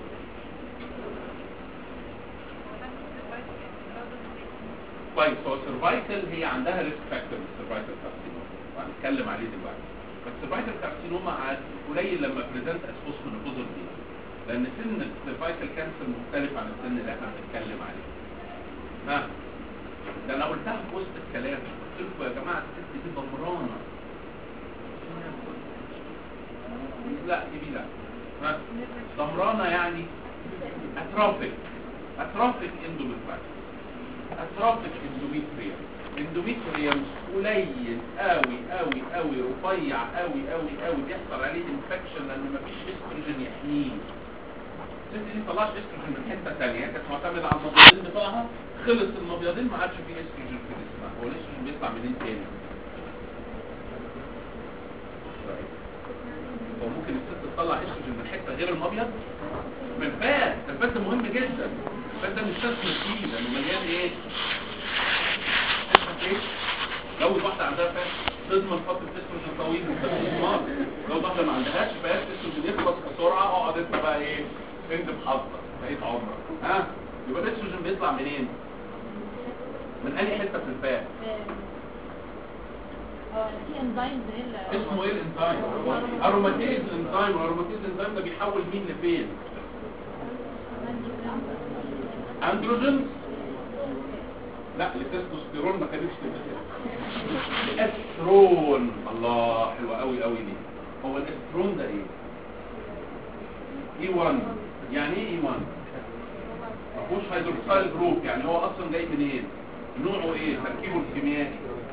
كويس هو السيرفايكل هي عندها ريسك فاكتور السيرفايكل كارسينوما وهنتكلم عليه دلوقتي بس السيرفايكل كارسينوما عاد قليل لما بريزنت اسبوس مينوبوزال دي لان سن السيرفايكل كانسر مختلف عن السن اللي احنا بنتكلم عليه ها ده انا قلتها في وسط الكلام قلت لكم يا جماعه الست دي ضمرانه لا دي لا ها ضمرانه يعني اترافيك اترافيك اندوميترايتس اترافيك اندوميتريوم اندوميتريوم قليل قوي قوي قوي رفيع قوي قوي قوي بيحصل عليه انفكشن لان مفيش استروجين يحميه الست دي طلعت استروجين من حته ثانيه كانت معتمده على المبيضين بتوعها خلص المبيضين ما عادش فيه استروجين في جسمها هو الاستروجين بيطلع منين تاني هو ممكن الست تطلع استروجين من حته غير المبيض من الفات الفات ده مهم جدا الفات ده مستثمر فيه لانه مليان ايه تفهم ايه لو واحده عندها فات تضمن فتره استروجين طويل مستثمر لو واحده ما عندهاش فات استروجين يخلص بسرعه اقعد انت بقى ايه انت بحظك بقيت عمرك ها يبقى الاستروجين بيطلع منين من اي حته في الفات في انزيم زي ال- اسمه ايه الانزيم اروماتيز انزيم واروماتيز انزيم ده بيحول مين لفين اندروجين لا التستوستيرون ما كانتش تبقى كده الاسترون الله حلوه قوي قوي دي هو الاسترون ده ايه اي 1 يعني ايه اي 1 ما فيهوش هيدروكسيل جروب يعني هو اصلا جاي منين نوعه ايه تركيبه الكيميائي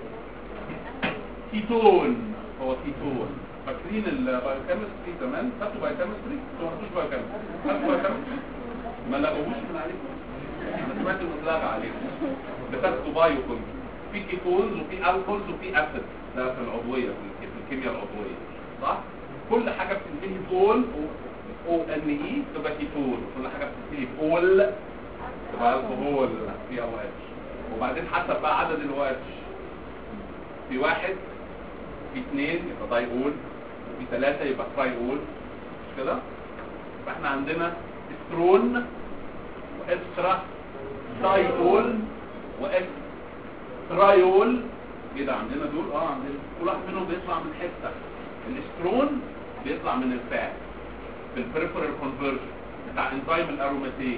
كيتون هو كيتون فاكرين البايوكيمستري زمان خدتوا بايوكيمستري انتوا ما خدتوش بايوكيمستري خدتوا بايوكيمستري ما لغوش من عليكم انا سمعت انه اتلغى عليكم بتاخدوا بايو كنت في كيتونز وفي الكولز وفي اسيد ده في العضويه في الك- في الكيمياء العضويه صح كل حاجه بتنتهي بول او ان اي تبقى كيتون كل حاجه بتبتدي باول تبقى الكحول فيها او اتش وبعدين حسب بقى عدد الاو اتش في واحد في اثنين يبقى داي اول وفي ثلاثة يبقى تراي اول مش كده فاحنا عندنا استرون واكسترا داي اول واكسترايول ايه ده عندنا دول اه عندنا كل واحد منهم بيطلع من حته الاسترون بيطلع من الفات في البريفرال كونفرجن بتاع انزيم الاروماتين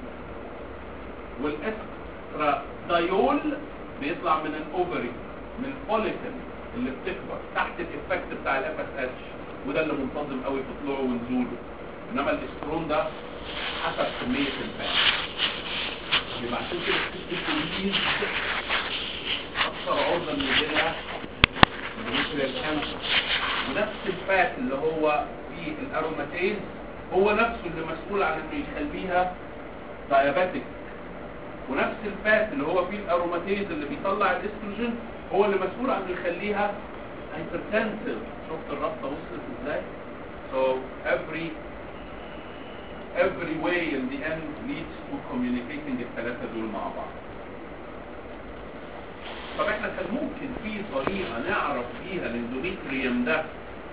والاكسترا دايول بيطلع من الاوفري من الفوليكل اللي بتكبر تحت الافكت بتاع الاف اس اتش وده اللي منتظم قوي في طلوعه ونزوله انما الاسترون ده حسب كميه الفات يبقى عشان كده الكولين اكثر عرضه للجنة مثل الكانسر ونفس الفات اللي هو في الاروماتيز هو نفسه اللي مسؤول عن انه يخليها دايابيتك ونفس الفات اللي هو فيه الاروماتيز اللي بيطلع الاستروجين هو اللي مسؤول عن انه يخليها هايبرتنسيف شفت الرابطه وصلت ازاي so every every way in the end leads to communicating الثلاثه دول مع بعض طب احنا كان ممكن في طريقه نعرف بيها الاندوميتريوم ده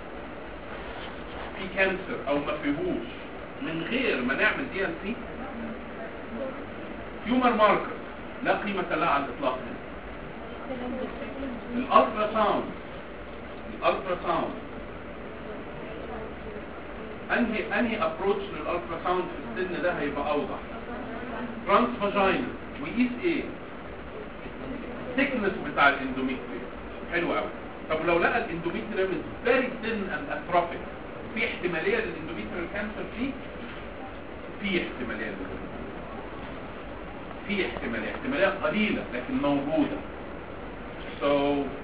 في كانسر او ما فيهوش من غير ما نعمل دي ان سي تيومر ماركر لا قيمه لها على الاطلاق هنا الالترا ساوند الالترا ساوند انهي انهي ابروتش للالترا ساوند في السن ده هيبقى اوضح ترانس فاجينا ويقيس ايه الثيكنس بتاع الاندوميتريوم حلو قوي طب لو لقى الاندوميتريوم از فيري ثين اند اتروفيك في احتماليه للاندوميتريال كانسر فيه في احتماليه للاندوميتريال في احتماليه احتماليه قليله لكن موجوده so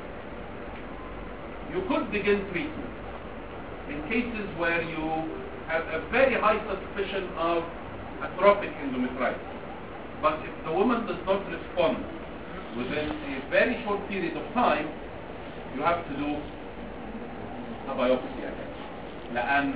you could begin treatment in cases where you have a very high suspicion of atrophic endometritis but if the woman does not respond within a very short period of time you have to do a biopsy again لأن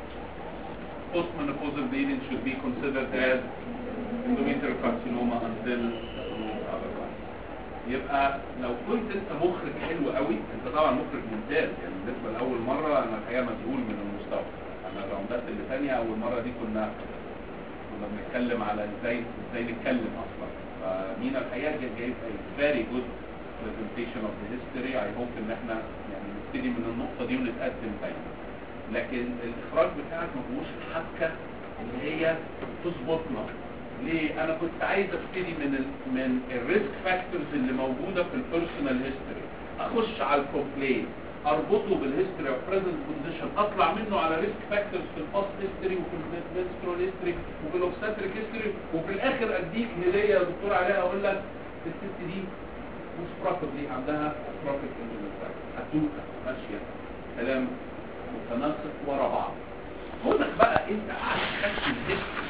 postmenopausal bleeding should be considered as endometrial carcinoma until approved otherwise يبقى لو كنت انت مخرج حلو قوي انت طبعا مخرج ممتاز يعني بالنسبه لاول مره انا الحقيقه مذهول من المستوى انا الراوندات اللي ثانيه اول مره دي كنا كنا بنتكلم على ازاي ازاي نتكلم اصلا فمينا الحقيقه جاي- جايب فيري جود presentation of the history I hope ان احنا يعني نبتدي من النقطه دي ونتقدم تاني لكن الاخراج بتاعك ما فيهوش الحبكه اللي هي تظبطنا ليه انا كنت عايز ابتدي من ال من الريسك فاكتورز اللي موجوده في البيرسونال هيستوري اخش على الكومبلين اربطه بالهيستوري اوف بريزنت كونديشن اطلع منه على ريسك فاكتورز في الباست هيستوري وفي المنسترول هيستوري وفي الاوبستاتريك هيستوري وفي الاخر اديك هديه يا دكتور عليها اقول لك الست دي مش بروبلي عندها بروفيت هتوكا ماشيه كلام متناسق ورا بعض هناك بقى انت قاعد خدت الهيستوري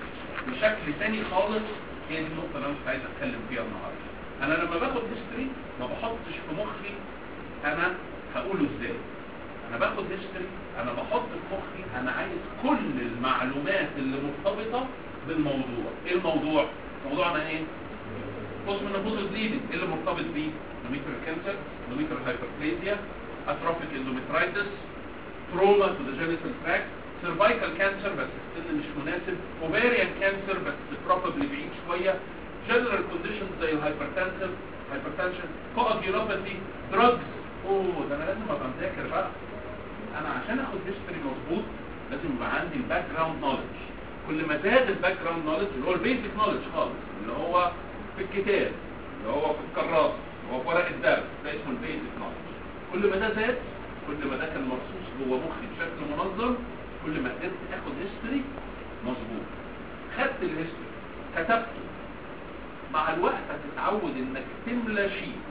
بشكل تاني خالص هي دي النقطة اللي أنا كنت عايز أتكلم فيها النهاردة. أنا لما باخد هيستوري ما بحطش في مخي أنا هقوله إزاي. أنا باخد هيستوري أنا بحط في مخي أنا عايز كل المعلومات اللي مرتبطة بالموضوع. إيه الموضوع؟ موضوعنا إيه؟ بوست منوبوزال بليدنج إيه اللي مرتبط بيه؟ اندوميتريال كانسر، اندوميتريال هايبربليزيا، اتروفيك اندوميترايتس، تروما تو ذا جينيتال تراكت سيرفايكال كانسر بس السن مش مناسب اوفيريان كانسر بس بروبابلي بعيد شويه جنرال كونديشنز زي الهايبرتنسن هايبرتنشن كواجيولوباثي دراجز اوه ده انا لازم ابقى مذاكر بقى انا عشان اخد هيستوري مظبوط لازم يبقى عندي الباك جراوند نولج كل ما زاد الباك جراوند نولج اللي هو البيزك نولج خالص اللي هو في الكتاب اللي هو في الكراسه اللي هو في ورق الدرس ده اسمه البيزك نولج كل ما ده زاد كل ما ده كان مرصوص جوه مخي بشكل منظم كل ما قدرت اخد هيستوري مظبوط خدت الهيستوري كتبته مع الوقت هتتعود انك تملى شيت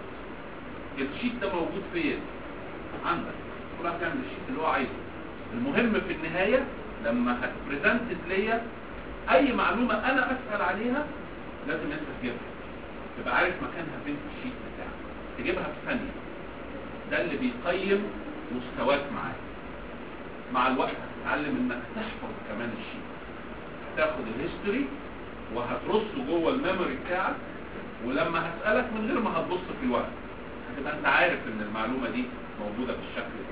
الشيت ده موجود فين عندك كل واحد يعمل الشيت اللي هو عايزه المهم في النهاية لما هتبريزنتد ليا اي معلومة انا اسأل عليها لازم انت تجيبها تبقى عارف مكانها فين في الشيت بتاعك تجيبها في ثانية ده اللي بيقيم مستواك معاك مع الوقت اتعلم انك تحفظ كمان الشيء هتاخد الهيستوري وهترصه جوه الميموري بتاعك ولما هسألك من غير ما هتبص في الوقت هتبقى انت عارف ان المعلومة دي موجودة بالشكل ده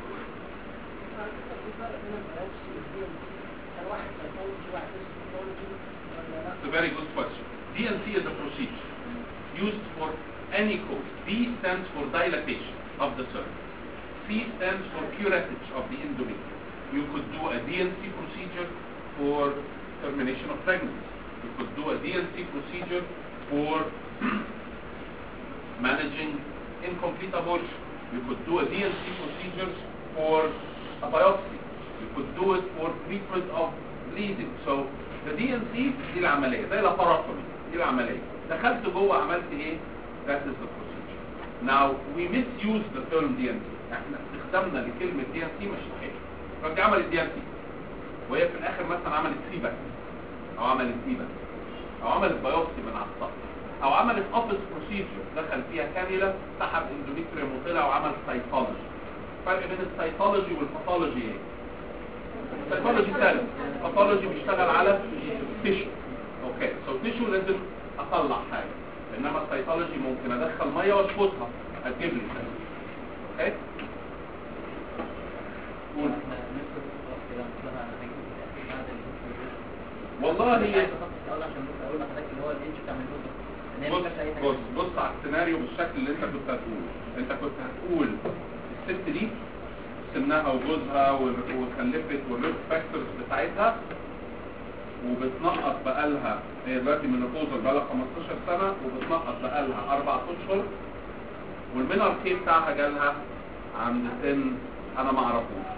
It's a very good question. DNC is a procedure used for any cause. D stands for dilatation of the cervix. C stands for curettage of the endometrium. You could do a DNC procedure for termination of pregnancy. You could do a DNC procedure for managing incomplete abortion. You could do a DNC procedure for a biopsy. You could do it for treatment of bleeding. So the DNC دي العملية زي لاباروتومي دي العملية دخلت جوه عملت ايه؟ That is the procedure. Now we misuse the term DNC. احنا استخدامنا لكلمة DNC مش صحيح. فدي عملت DNC وهي في الاخر مثلا عملت سي بس او عملت دي بس او عملت بايوبسي من على السطح او عملت اوبس بروسيجر دخل فيها كانيولا سحب اندوميتريوم وطلع وعمل سايتولوجي الفرق بين السايتولوجي والباثولوجي ايه؟ السايتولوجي سهل الباثولوجي بيشتغل على تيشو اوكي سو تيشو لازم اطلع حاجه انما السايتولوجي ممكن ادخل ميه واشفطها هتجيب لي سهل اوكي قول احنا ندخل خلاص كده مثلا على حاجه بعد الانترفيو والله هي الاول عشان بس اقول لحضرتك اللي هو الانش بتاع النوتة ان هي بص مش اي حاجه بص بص على السيناريو بالشكل اللي انت كنت هتقوله انت كنت هتقول الست دي سنها وجوزها وال- وخلفت والريسك فاكتورز بتاعتها وبتنقص بقالها هي دلوقتي منوبوزال بقالها 15 سنه وبتنقص بقالها اربع اشهر والمينر كي بتاعها جالها عند سن انا ما اعرفوش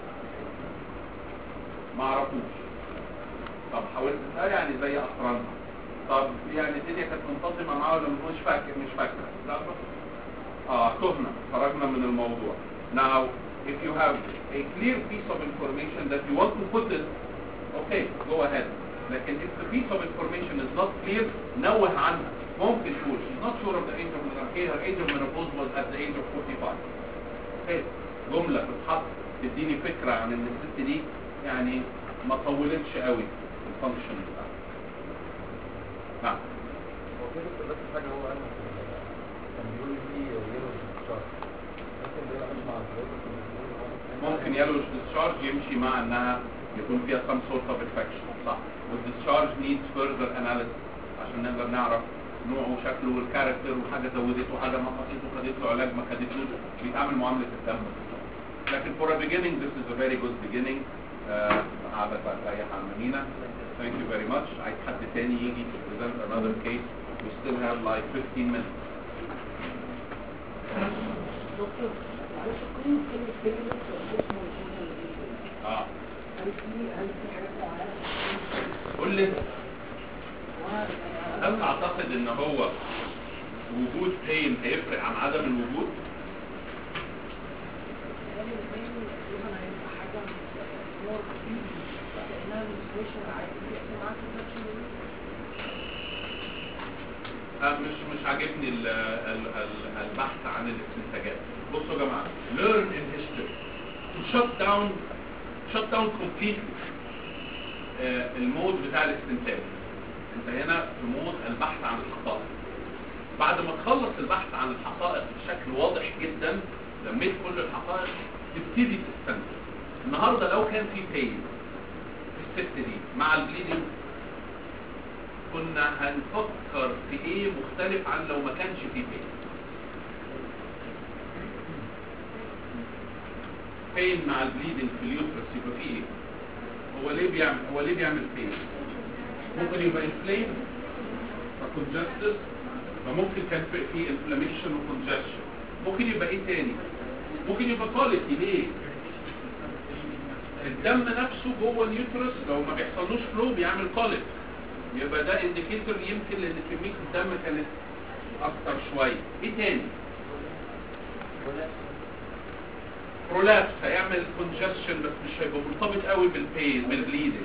ما اعرفوش طب حاولت اه يعني زي اقرانها طب يعني الدنيا كانت منتظمه معاه ولا مش فاكر مش فاكره لا اه تهنا خرجنا من الموضوع now if you have a clear piece of information that you want to put it okay go ahead لكن if the piece of information is not clear نوه عنها ممكن تقول she's not sure of the age of menopause her age of menopause was at the age of 45 okay جملة تتحط تديني فكرة عن ان الست دي يعني ما طولتش قوي الفانكشن بتاعها نعم هو في دكتور بس حاجة هو قالها كان بيقول لي في يلو شهر ممكن ده يعمل مع الزواج ممكن يلوش discharge يمشي مع انها يكون فيها some sort of infection صح والdischarge needs further analysis عشان نقدر نعرف نوعه وشكله والكاركتر وحاجه زودته وحاجه نقصته خدت له علاج ما خدتلوش بيتعامل معامله الدم لكن for a beginning this is a very good beginning آه، قاعدة بقى تريح عن مدينة thank you very much عايز حد تاني يجي to present another case we still have like 15 minutes دكتور معلش كل كلمة كلمة اسمه الجنة اه هل في هل في حاجات معينة؟ قول لي وأنا- هل تعتقد ان هو وجود بين هيفرق عن عدم الوجود آه، مش مش عاجبني ال- ال- ال- البحث عن الاستنتاجات بصوا يا جماعه learn in history to shut down shut down completely آه، المود بتاع الاستنتاج انت هنا في مود البحث عن الحقائق بعد ما تخلص البحث عن الحقائق بشكل واضح جدا لميت كل الحقائق تبتدي تستنتج النهارده لو كان في بين في الست دي مع البليدنج كنا هنفكر في ايه مختلف عن لو ما كانش في بين بين مع البليدنج في اليوترس يبقى فيه ايه هو ليه بيعمل هو ليه بيعمل بين ممكن يبقى انفلام فكونجستس فممكن كان في في انفلاميشن وكونجستشن ممكن يبقى ايه تاني ممكن يبقى كواليتي ليه الدم نفسه جوه اليوترس لو ما بيحصلوش فلو بيعمل كوليك يبقى ده انديكيتور يمكن لان كميه الدم كانت اكتر شويه ايه تاني برولابس هيعمل كونجستشن بس مش هيبقى مرتبط قوي بالبين بالبليدنج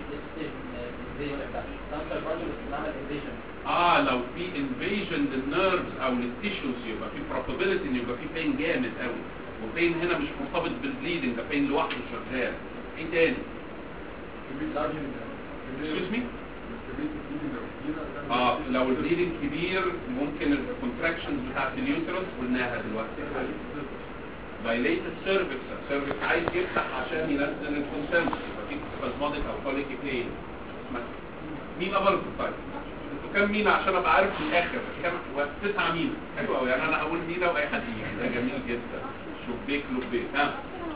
اه لو في انفيجن للنيرفز او للتيشوز يبقى في probability ان يبقى في بين جامد قوي وبين هنا مش مرتبط بالبليدنج ده بين لوحده شغال ايه تاني Excuse me? اه لو البليدنج كبير ممكن الكونتراكشنز بتاعت اليوترس قلناها دلوقتي دايليت السيرفكس السيرفكس عايز يفتح عشان ينزل الكونسنت يبقى في سبازموديك او كوليك بين مينا برضه طيب انتوا كام مينا عشان ابقى عارف في الاخر كام و- تسعة مينا حلو قوي يعني انا هقول مينا واي حد يجي ده جميل جدا شبيك لبيك ها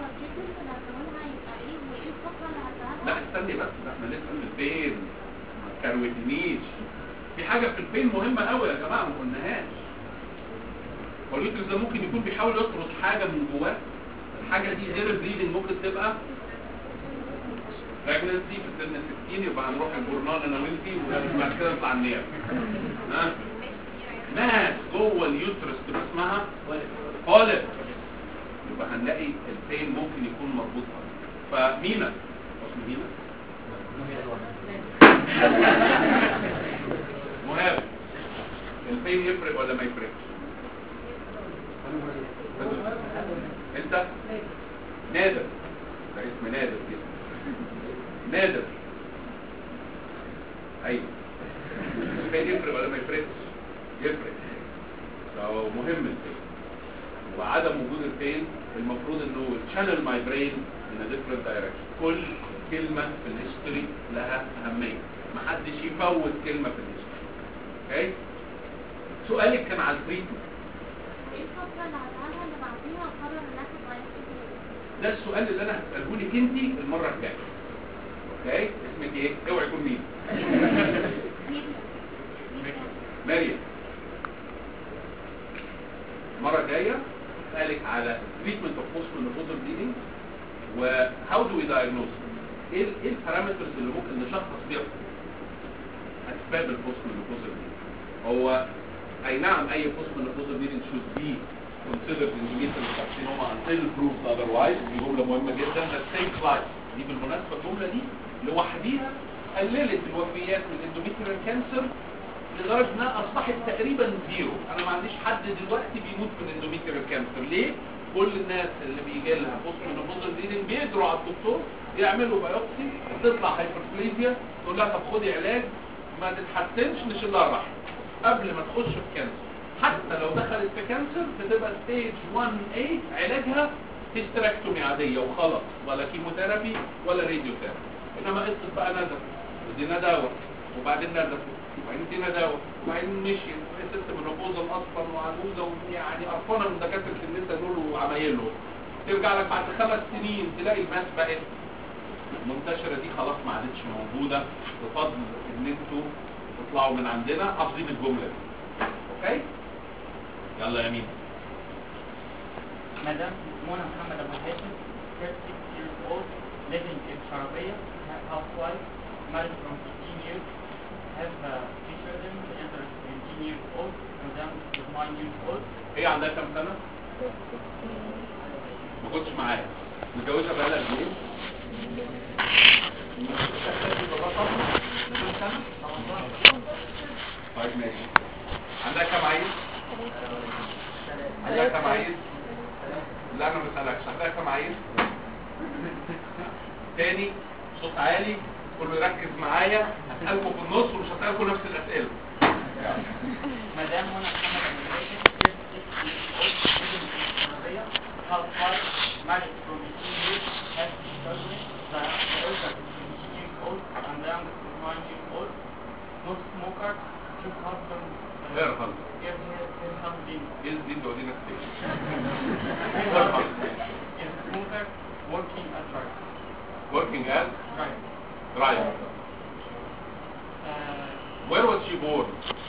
لا استني بس ده احنا لسه في البين ما كروتنيش في حاجه في البين مهمه قوي يا جماعه ما قلناهاش واليوترس ده ممكن يكون بيحاول يطرد حاجه من جواه الحاجه دي غير البليدنج ممكن تبقى pregnancy في سن 60 يبقى هنروح الجورنال انا وانتي وبعد كده نطلع النيابه ها ماس جوه اليوترس تبقى اسمها قالب يبقى هنلاقي البين ممكن يكون مربوط بها. فمينا اسمه مينا مهاب البين يفرق ولا ما يفرقش انت نادر ده اسم نادر كده نادر ايوه البين يفرق ولا ما يفرقش يفرق فهو مهم البين وعدم وجود البين المفروض انه channel my brain in a different direction كل كلمة في الهيستوري لها أهمية محدش يفوت كلمة في الهيستوري اوكي سؤالك كان على التريتمنت ده السؤال اللي انا هسأله لك انت المرة الجاية اوكي اسمك ايه اوعي يكون مين مريم المرة الجاية اسألك على treatment of post-menopausal bleeding و how do we diagnose ايه ال- ايه البارامترز اللي ممكن نشخص بيها اسباب البوست-menopausal bleeding هو اي نعم اي post-menopausal bleeding should be considered endometrial carcinoma until proved otherwise دي جملة مهمة جدا that saves life دي بالمناسبة الجملة دي لوحديها قللت الوفيات من الاندوميتريال كانسر لدرجه انها اصبحت تقريبا زيرو انا ما عنديش حد دلوقتي بيموت من اندوميتريال كانسر ليه كل الناس اللي بيجي لها بوست مينوبوزال بليدنج بيجروا على الدكتور يعملوا بايوبسي تطلع هايبربليزيا تقول لها طب خدي علاج ما تتحسنش نشيل لها الرحم قبل ما تخش في كانسر حتى لو دخلت في كانسر بتبقى ستيج 1A علاجها هيستراكتومي عاديه وخلاص ولا كيموثيرابي ولا راديو ثيرابي انما قصه بقى ندى ادينا دواء وبعدين ندى وبعدين ادينا دواء وبعدين مشي وهي ست منوبوزال اصلا وعجوزه ويعني قرفانه من دكاتره النساء دول وعمايلهم ترجع لك بعد خمس سنين تلاقي الماس بقت المنتشره دي خلاص ما عادتش موجوده بفضل ان انتوا تطلعوا من عندنا حافظين الجمله دي اوكي يلا يا مين Madam Mona Muhammad Abu Hashim, 36 years old, living in Sharabaya, housewife, married from 15 years, have uh, three children, the elder is 17 years old, Madam is 9 years old. هي عندها كام سنه ما كنتش معايا متجوزه بقالها قد ايه طيب ماشي عندها كام عيل عندها كام عيل لا انا ما بسالكش عندها كام عيل تاني صوت عالي كله يركز معايا هسألكم في النص ومش هسألكم نفس الأسئلة Madam Mona Muhammad Abu Hashim, 36 years old, living in Sharabaya, housewife, married from 18 years, has three children, the the elder is 17 years old, and the youngest is 9 years old, no smoker, two husbands, uh, غير خالص Yes, yes, yes, husband. ايه الدين ده ودينا كتير is smoker working at right. working as Right. driver Uh, where was she born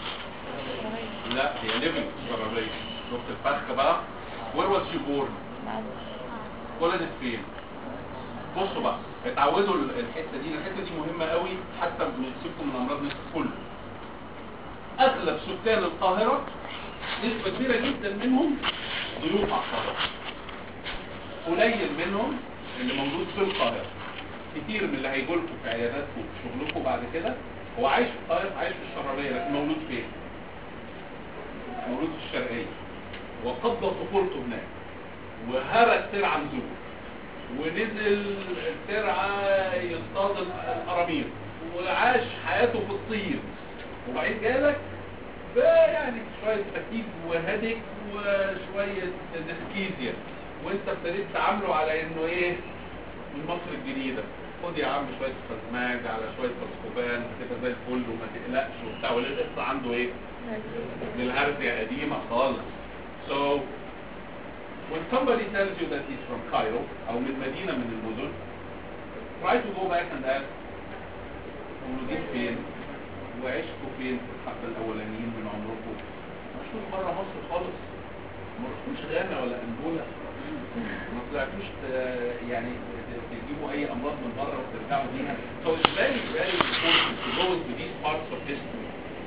لا هي living شرابية شفت الفرق بقى where was she born ولدت فين بصوا بقى اتعودوا ال- الحته دي الحته دي مهمه قوي حتى بنسيبكم من امراض الناس كله اغلب سكان القاهره نسبه كبيره جدا منهم ضيوف على القاهره قليل منهم اللي موجود في القاهره كتير من اللي هيجوا لكم في عياداتكم في شغلكم بعد كده هو عايش في القاهره عايش في الشرابيه لكن مولود فين؟ مولود في الشرقيه وقضى طفولته هناك وهرس ترعى نزول ونزل الترعه يصطاد القراميط وعاش حياته في الطين وبعدين جالك يعني شويه تكييف وهدك وشويه ديسكيزيا وانت ابتديت تعامله على انه ايه من مصر الجديده خد يا عم شويه فزماج على شويه فسكوبان هتبقى زي الفل وما تقلقش وبتاع والقصه عنده ايه؟ دي الهرسه قديمه خالص so when somebody tells you that he's from Cairo او من مدينه من المدن try to go back and ask مولودين فين وعشتوا فين في الحبه الاولانيين من عمركم مشهور بره مصر خالص ما رحتوش غانا ولا انجولا ما طلعتوش ت- يعني ت- تجيبوا اي امراض من بره وترجعوا بيها so it's very very important to go into these parts of history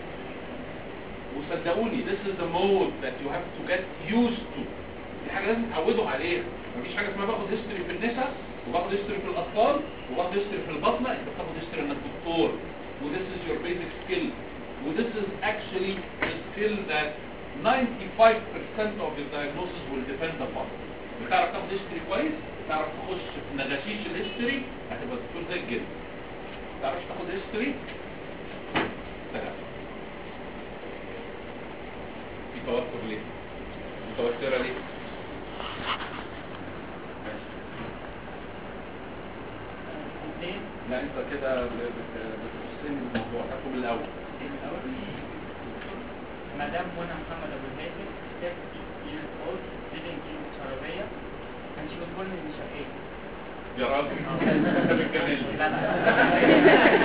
وصدقوني this is the mode that you have to get used to دي حاجه لازم تتعودوا عليها مفيش حاجه اسمها باخد هيستوري في النساء وباخد هيستوري في الاطفال وباخد هيستوري في البطنه انت بتاخد هيستوري انك دكتور و this is your basic skill و this is actually a skill that 95% of your diagnosis will depend upon بتعرف تاخد هيستوري كويس تعرف تخش في نغاشيش الهيستوري هتبقى دكتور زي الجن تعرفش تاخد هيستوري سلام في توتر ليه؟ متوترة ليه؟ اثنين لا انت كده ب- بت- بتفصلني الموضوع هاخده من الاول مدام منى محمد ابو الهاشم 30 years old living in Sarabia and she was born in Shaqqa يا راجل انت بتجنني لا لا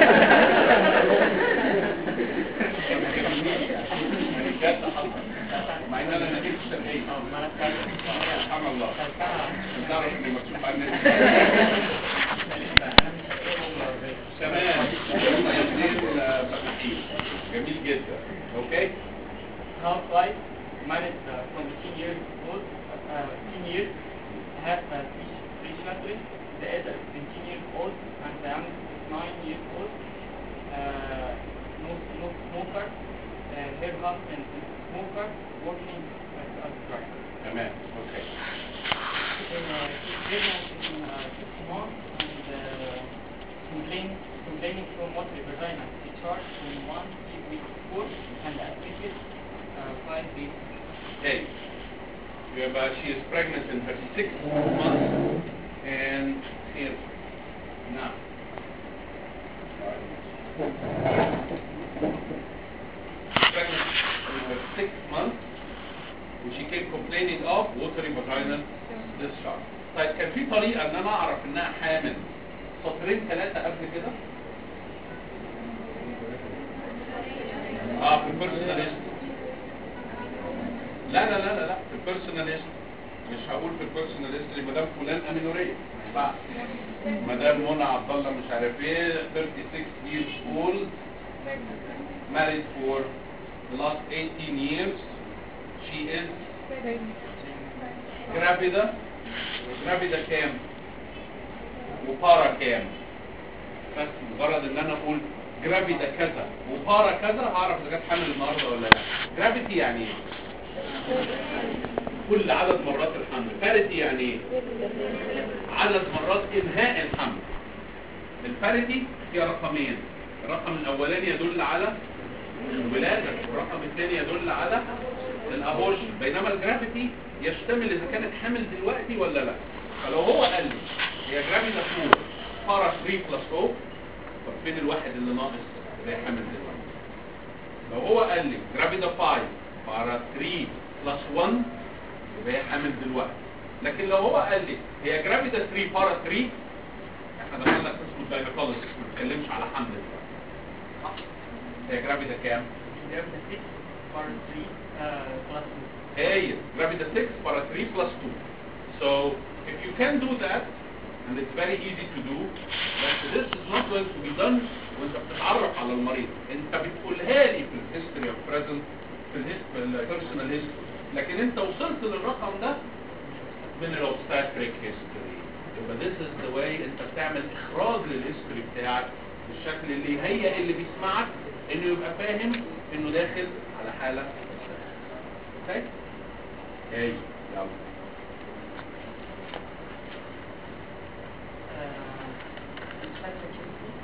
يعني بجد حصل مع ان انا نجيب الشرقية اه ما انا سبحان الله كلتها تعرف اني مكتوب عن النت انا من شقيقة ومربية تمام هم الاثنين فتحين جميل جدا اوكي housewife married uh, from 10 years old uh, 10 years have uh, three, three children the elder is 17 years old and the youngest is 9 years old uh, no, no smoker uh, her husband is smoker working as a driver تمام اوكي uh, she's pregnant in uh, six months and uh, complaining, complaining from watery vagina. She charged in one three weeks course and admitted uh, five days. Okay. يبقى she is pregnant in her sixth month and here now pregnant in her sixth month and she came complaining of watery vaginal discharge طيب كان في طريقة ان انا اعرف انها حامل سطرين ثلاثة قبل كده اه في البيرسونال لا لا لا لا لا في البيرسونال هيستوري مش هقول في البيرسونال هيستوري مدام فلان امينوريه ما ينفعش مدام منى عبد الله مش عارف ايه 36 years old married for the last 18 years she is جرافيدا جرافيدا كام وبارا كام بس مجرد ان انا اقول جرافيدا كذا وبارا كذا هعرف اذا كانت حامل النهارده ولا لا جرافيتي يعني ايه كل عدد مرات الحمل باريتي يعني ايه عدد مرات انهاء الحمل الباريتي فيها رقمين الرقم الاولاني يدل على الولاده والرقم الثاني يدل على الابورشن بينما الجرافيتي يشتمل اذا كانت حامل دلوقتي ولا لا فلو هو قال لي هي جرافيدا 4 بارا 3 بلس او طب فين الواحد اللي ناقص اللي هي حامل دلوقتي لو هو قال لي جرافيدا 5 بارا 3 بلس 1 يبقى هي حامل دلوقتي لكن لو هو قال لي هي جرافيدا 3 بارا 3 احنا دخلنا قسم الجاينيكولوجي ما بنتكلمش على حمل دلوقتي صح؟ هي جرافيدا كام؟ There was a six or three uh, plus two. هي جرافيدا 6 بارا 3 بلس 2 so if you can do that and it's very easy to do but this is not going to be done وانت بتتعرف على المريض انت بتقولها لي في الهيستوري اوف بريزنت في البيرسونال هيستوري لكن انت وصلت للرقم ده من الاوبستاتريك هيستوري يبقى this is the way انت بتعمل اخراج للهيستوري بتاعك بالشكل اللي يهيئ اللي بيسمعك انه يبقى فاهم انه داخل على حاله اوكي هاي يلا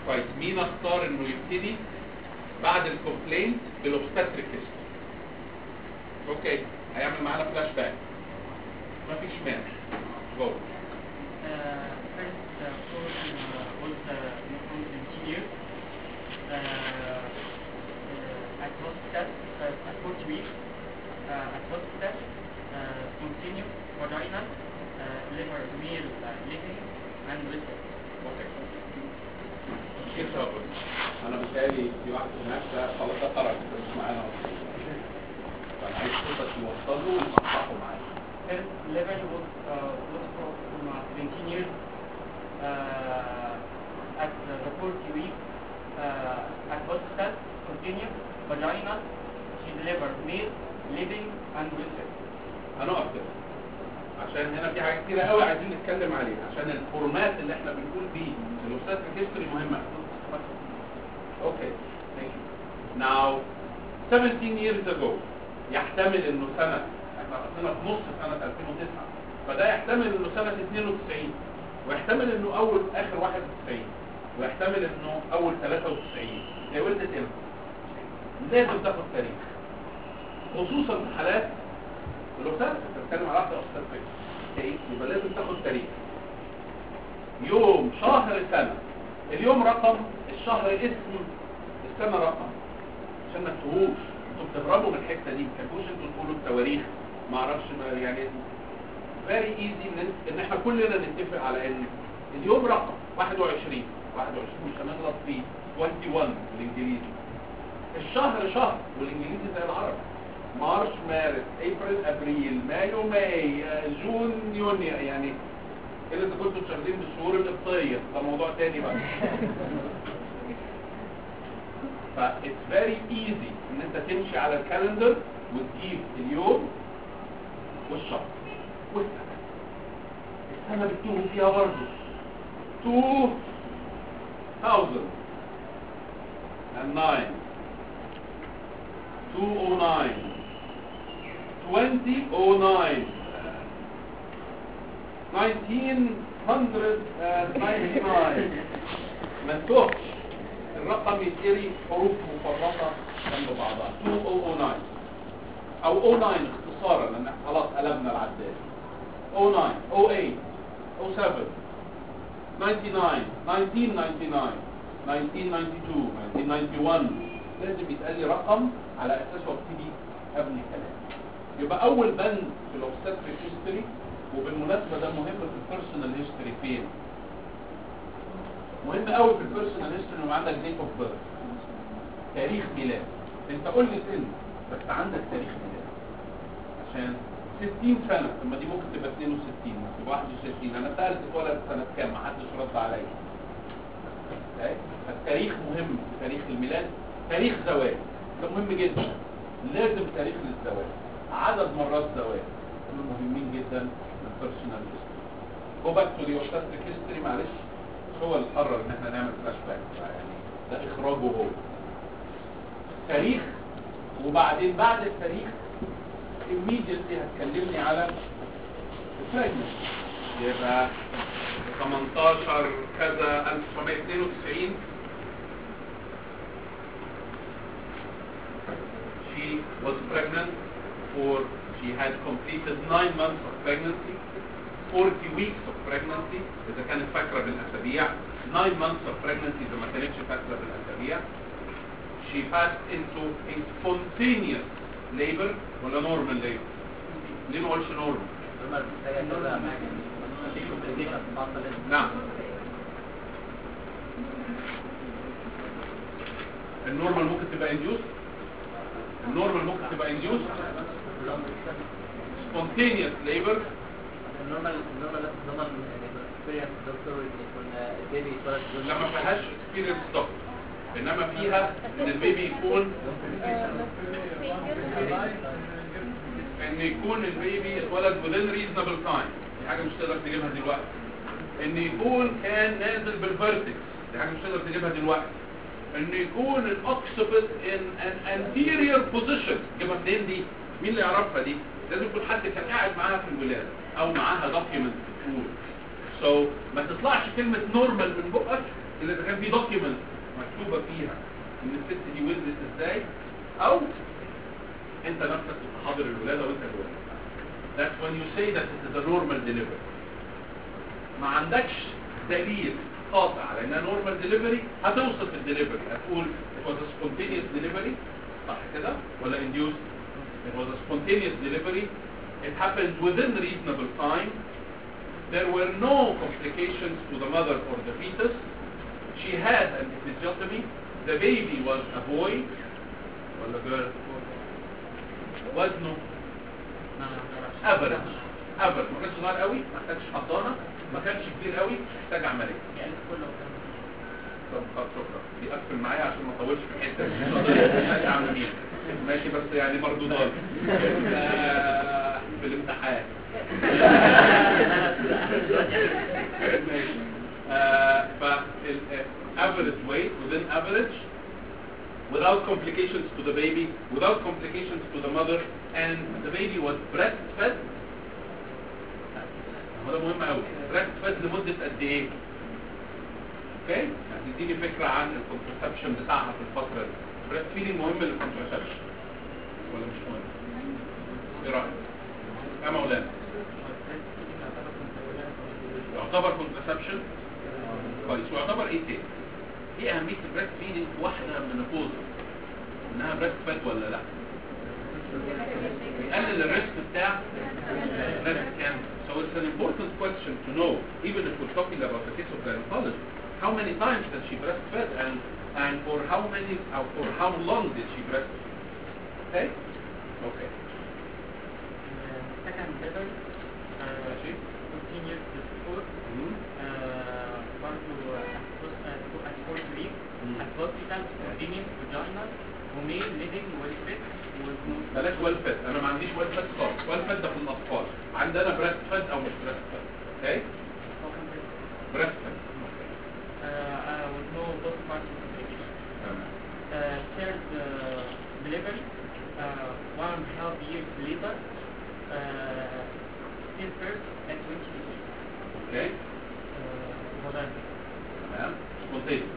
كويس مين اختار انه يبتدي بعد الكومبلينت بالاوبستاتريك هيستوري اوكي هيعمل معانا فلاش باك مفيش مانع جو Uh, first, uh, person uh, was uh, from 17 years. Uh, uh, at hospital, uh, at 40 weeks, uh, at hospital, uh, continue vaginal, uh, liver, male, uh, living, and listed. اوكي كيف تقول انا بتهيألي في واحد هناك ده خلاص ده خرج ده مش معانا اصلا فانا عايز صوتك توصله وتصححه معايا First level was, uh, was from uh, 17 years uh, at uh, the 40 weeks uh, at hospital, continue, vaginal, she delivered male, living, and listed. هنقف كده عشان هنا في حاجات كتيرة قوي عايزين نتكلم عليها عشان الفورمات اللي احنا بنقول بيه الاستاذ هيستوري مهمة اوكي now 17 years ago يحتمل انه سنة احنا حطينا في نص سنة 2009 فده يحتمل انه سنة 92 ويحتمل انه اول اخر 91 ويحتمل انه اول 93 هي ولدت امتى؟ لازم تاخد تاريخ خصوصا في حالات الاستاذ انت بتتكلم على واحده استاذ فكر يبقى لازم تاخد تاريخ يوم شهر سنه اليوم رقم الشهر اسم السنه رقم عشان ما تتوهوش انتوا بتهربوا من الحته دي ما تحبوش انتوا تقولوا التواريخ ما اعرفش ما يعني فيري ايزي ان ان احنا كلنا نتفق على ان اليوم رقم 21 21 مش هنغلط فيه 21 بالانجليزي الشهر شهر والانجليزي زي العربي مارش مارس ابريل ابريل مايو ماي آه، جون يونيو يعني الا اذا كنتوا شغالين بالشهور القبطيه ده موضوع تاني بقى ف it's very easy ان انت تمشي على الكالندر وتجيب اليوم والشهر والسنه السنه بتتوه فيها برضه 2009 209 2009 1999 ما تتوهش الرقم يتقري حروف مفرطة جنب بعضها 2009 او 09 اختصارا لان إحنا خلاص قلبنا العداد 09 08 07 99 1999 1992 1991 لازم يتقال لي رقم على اساسه ابتدي ابني كلام يبقى اول بند في الاوبستاتريك هيستوري وبالمناسبه ده مهم في البيرسونال هيستوري فين مهم قوي في البيرسونال هيستوري انه عندك ديت اوف بيرث تاريخ ميلاد انت قول لي سن بس عندك تاريخ ميلاد عشان 60 سنه طب ما دي ممكن تبقى 62 ممكن تبقى 61 انا سالت اتولد سنه كام ما حدش رد عليا أوكي؟ التاريخ مهم في تاريخ الميلاد تاريخ زواج ده مهم جدا لازم تاريخ للزواج عدد مرات زواج دول مهمين جدا للبيرسونال هيستوري جو باك تو ذا اوبستاتريك هيستوري معلش مش هو اللي قرر ان احنا نعمل فلاش باك يعني ده اخراجه هو تاريخ وبعدين بعد التاريخ immediately هتكلمني على الفراجمنت يبقى 18 كذا 1992 she was pregnant for she had completed 9 months of pregnancy 40 weeks of pregnancy إذا كانت فاكرة بالأسابيع 9 months of pregnancy إذا ما كانتش فاكرة بالأسابيع she passed into a spontaneous labor ولا normal labor ليه ما قولش normal نعم النورمال ممكن تبقى انديوس النورمال ممكن تبقى انديوس spontaneous labor النورمال النورمال النورمال اكسبيرينس دكتور يكون البيبي اتولد بدون لا ما فيهاش experience دكتور انما فيها ان البيبي يكون ان يكون البيبي اتولد within reasonable time دي حاجه مش تقدر تجيبها دلوقتي ان يكون كان نازل بالفيرتكس دي حاجه مش تقدر تجيبها دلوقتي ان يكون الاوكسبت ان ان anterior position جيبها منين دي مين اللي يعرفها دي لازم يكون حد كان قاعد معاها في الولاده او معاها دوكيومنت بتقول سو so, ما تطلعش كلمه نورمال من بقك الا اذا كان في دوكيمنت مكتوبه فيها ان الست دي ولدت ازاي او انت نفسك كنت حاضر الولاده وانت الولاده That's when you say that it is a normal delivery ما عندكش دليل قاطع على انها normal delivery هتوصف الدليفري هتقول it was a spontaneous delivery صح كده ولا induced it was a spontaneous delivery it happened within reasonable time there were no complications to the mother or the fetus she had an episiotomy the baby was a boy ولا girl وزنه افريج افريج ما كانش صغير قوي ما كانش حضانه ما كانش كبير قوي محتاج عمليه يعني كله كان طب طب شكرا بيقفل معايا عشان ما اطولش في الحته دي ماشي عم مين ماشي بس يعني برضه ضال آه، في الامتحان ماشي آه، فال average weight within average without complications to the baby without complications to the mother and the baby was breastfed هو ده مهم قوي breastfed لمده قد ايه اوكي يعني تديني فكره عن الكونترسبشن بتاعها في الفتره دي بريست فيدنج مهم للكونترسبشن ولا مش مهم ايه رايك يا مولانا يعتبر كونترسبشن كويس ويعتبر ايه تاني ايه اهميه البريست فيدنج واحده من البوزر انها بريست فات ولا لا بيقلل الريسك بتاع breast cancer so it's an important question to know even if we're talking about the case of gynecology how many times does she breastfed and and for how many or for how long did she breastfeed okay okay second level uh, ماشي 15 years before مم. uh, برضه at fourth week مم. at hospital spontaneous vagina وميل living well fit with no بلاش ويل فيت انا ما عنديش ويل فيت خالص ويل فيت ده في الاطفال عندنا بريست فيت او مش بريست فيت اوكي بريست فيت uh, uh, with no postpartum complications. تمام Uh, third uh, delivery, uh, one and a half years later, uh, still first at 20 weeks. اوكي Uh, vagina. تمام spontaneous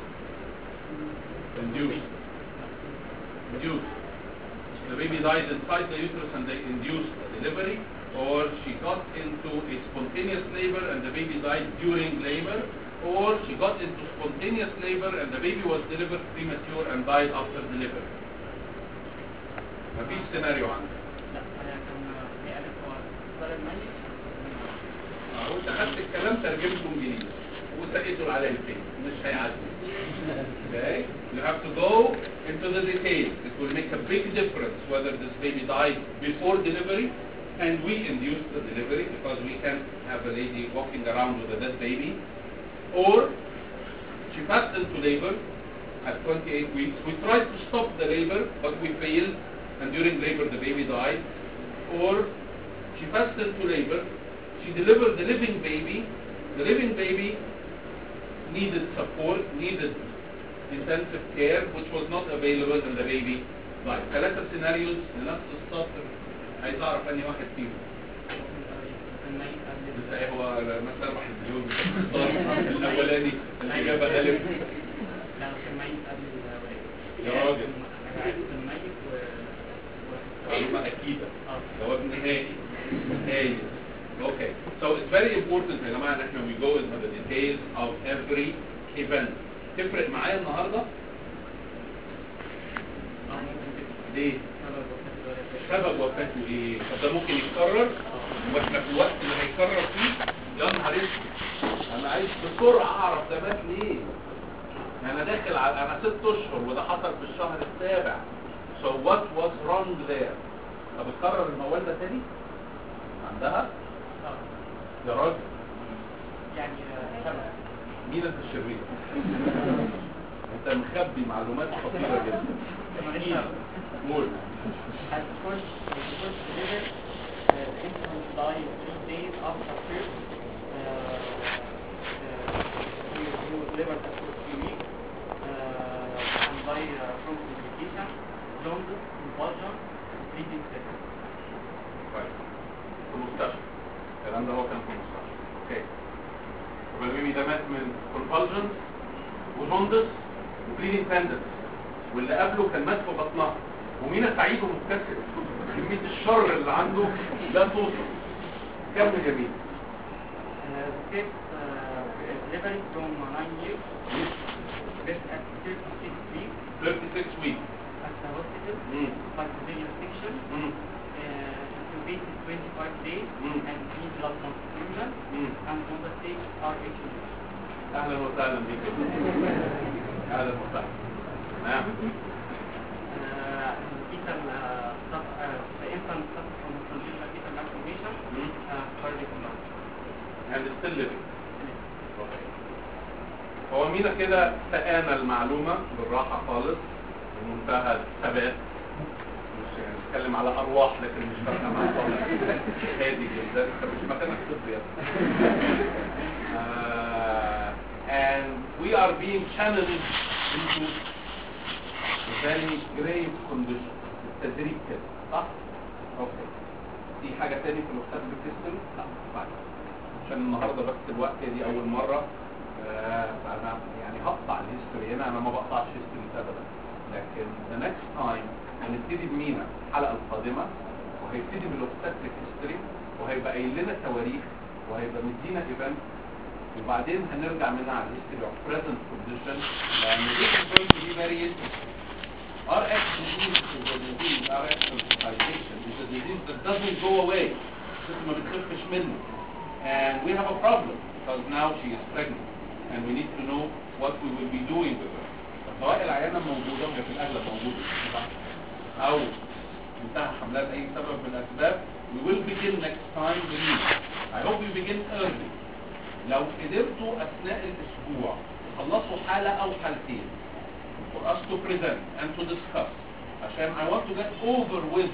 induced induced the baby died inside the uterus and they induced the delivery or she got into a spontaneous labor and the baby died during labor or she got into spontaneous labor and the baby was delivered premature and died after delivery مفيش سيناريو عندك لا هي كان هي قالت هو ولد ميت اهو انت خدت الكلام ترجمته انجليزي وسقيته على الفين مش هيعدي okay you have to go into the details it will make a big difference whether this baby died before delivery and we induced the delivery because we can have a lady walking around with a dead baby or she passed into labor at 28 weeks we tried to stop the labor but we failed and during labor the baby died or she passed into labor she delivered the living baby the living baby needed support needed intensive care which was not available in the baby died ثلاثة سيناريوز لنفس السطر عايز اعرف انهي واحد فيهم كان ميت قبل لسه ايه هو مثلا واحد مليون السطر الاولاني الاجابة الف لا كان ميت قبل الولادة يا راجل. كان ميت و معلومة اكيدة اه جواب نهائي هايل Okay, so it's very important يا جماعة ان احنا we go into the details of every event. تفرق معايا النهاردة؟ اه ممكن تبقى ليه؟ سبب وفاة الولادة سبب وفاته ايه؟ طب ده ممكن يتكرر واحنا في الوقت اللي هيتكرر فيه يا نهار اسود انا عايز بسرعة اعرف ده مات ليه؟ انا داخل على انا ست اشهر وده حصل في الشهر السابع. So what was wrong there؟ طب اتكرر الموال ده تاني؟ عندها؟ اه يا راجل يعني آه، سبب مين انت الشرير؟ انت مخبي معلومات خطيرة جدا. ثمانية. قول At first, at the first delivery, uh, the infant died three days after birth. Uh, uh, he, he was delivered at 40 weeks uh, and died uh, from complication, jaundice, convulsion, bleeding syndrome. طيب في المستشفى الكلام ده هو كان في المستشفى اوكي طب البيبي ده مات من convulsions وجوندس وبليدنج تندنس واللي قبله كان مات في بطنها ومينا سعيد ومبتسم كمية الشر اللي عنده لا توصف كمل يا مينا Uh, Six uh, delivery from nine years. Best at 36 weeks 36 weeks at the hospital. مم. By cesarean section. مم. Uh, intubated 25 days Mm. and three blood transfusion. مم. And on the stage RH. اهلا وسهلا بيك يا مينا. اهلا وسهلا تمام Uh, fetal uh, sub, uh, the infant suffered from congenital fetal malformation. مم. Uh, cardiac arrest. and still living هو مينا كده سقانا المعلومة بالراحة خالص بمنتهى الثبات مش يعني نتكلم على أرواح لكن مش فارقة معاه خالص هادي جدا انت مش مكانك طب يا ابني. آه، and we are being channeled into a very grave condition التدريب كده صح؟ اوكي في حاجة تاني في الوقت سيستم؟ لا بعد عشان النهارده بس الوقت دي اول مره آه، فانا يعني هقطع الهيستوري هنا انا ما بقطعش هيستوري ابدا لكن ذا نكست تايم هنبتدي بمينا الحلقه القادمه وهيبتدي بالاوبستاتريك هيستوري وهيبقى قايل لنا تواريخ وهيبقى مدينا ايفنت وبعدين هنرجع منها على الهيستوري اوف بريزنت كونديشن لان this is going to be very interesting RX disease is a disease RX sensitization is a disease that doesn't go away بس ما بتخفش منه and we have a problem because now she is pregnant and we need to know what we will be doing with her سواء العيانة موجودة وهي في الأغلب موجودة أو انتهى حملها لأي سبب من الأسباب we will begin next time the news I hope we begin early لو قدرتوا أثناء الأسبوع تخلصوا حالة أو حالتين for us to present and to discuss عشان I want to get over with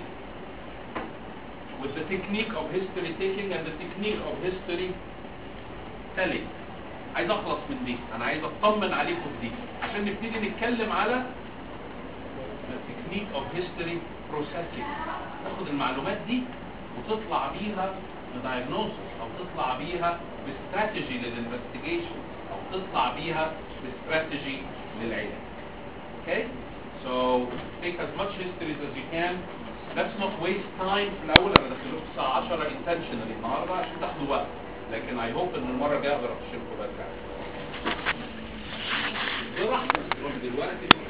with the technique of history taking and the technique of history telling عايز اخلص من دي انا عايز اطمن عليكم في دي عشان نبتدي نتكلم على the technique of history processing تاخد المعلومات دي وتطلع بيها لدايجنوسس او تطلع بيها باستراتيجي للانفستيجيشن او تطلع بيها باستراتيجي للعلاج Okay? So take as much history as you can. Let's not waste time في الأول أنا دخلوك الساعة 10 intentionally النهاردة عشان تاخدوا وقت. لكن I hope إن المرة الجاية أقدر أخشلكم بدري. براحتك دلوقتي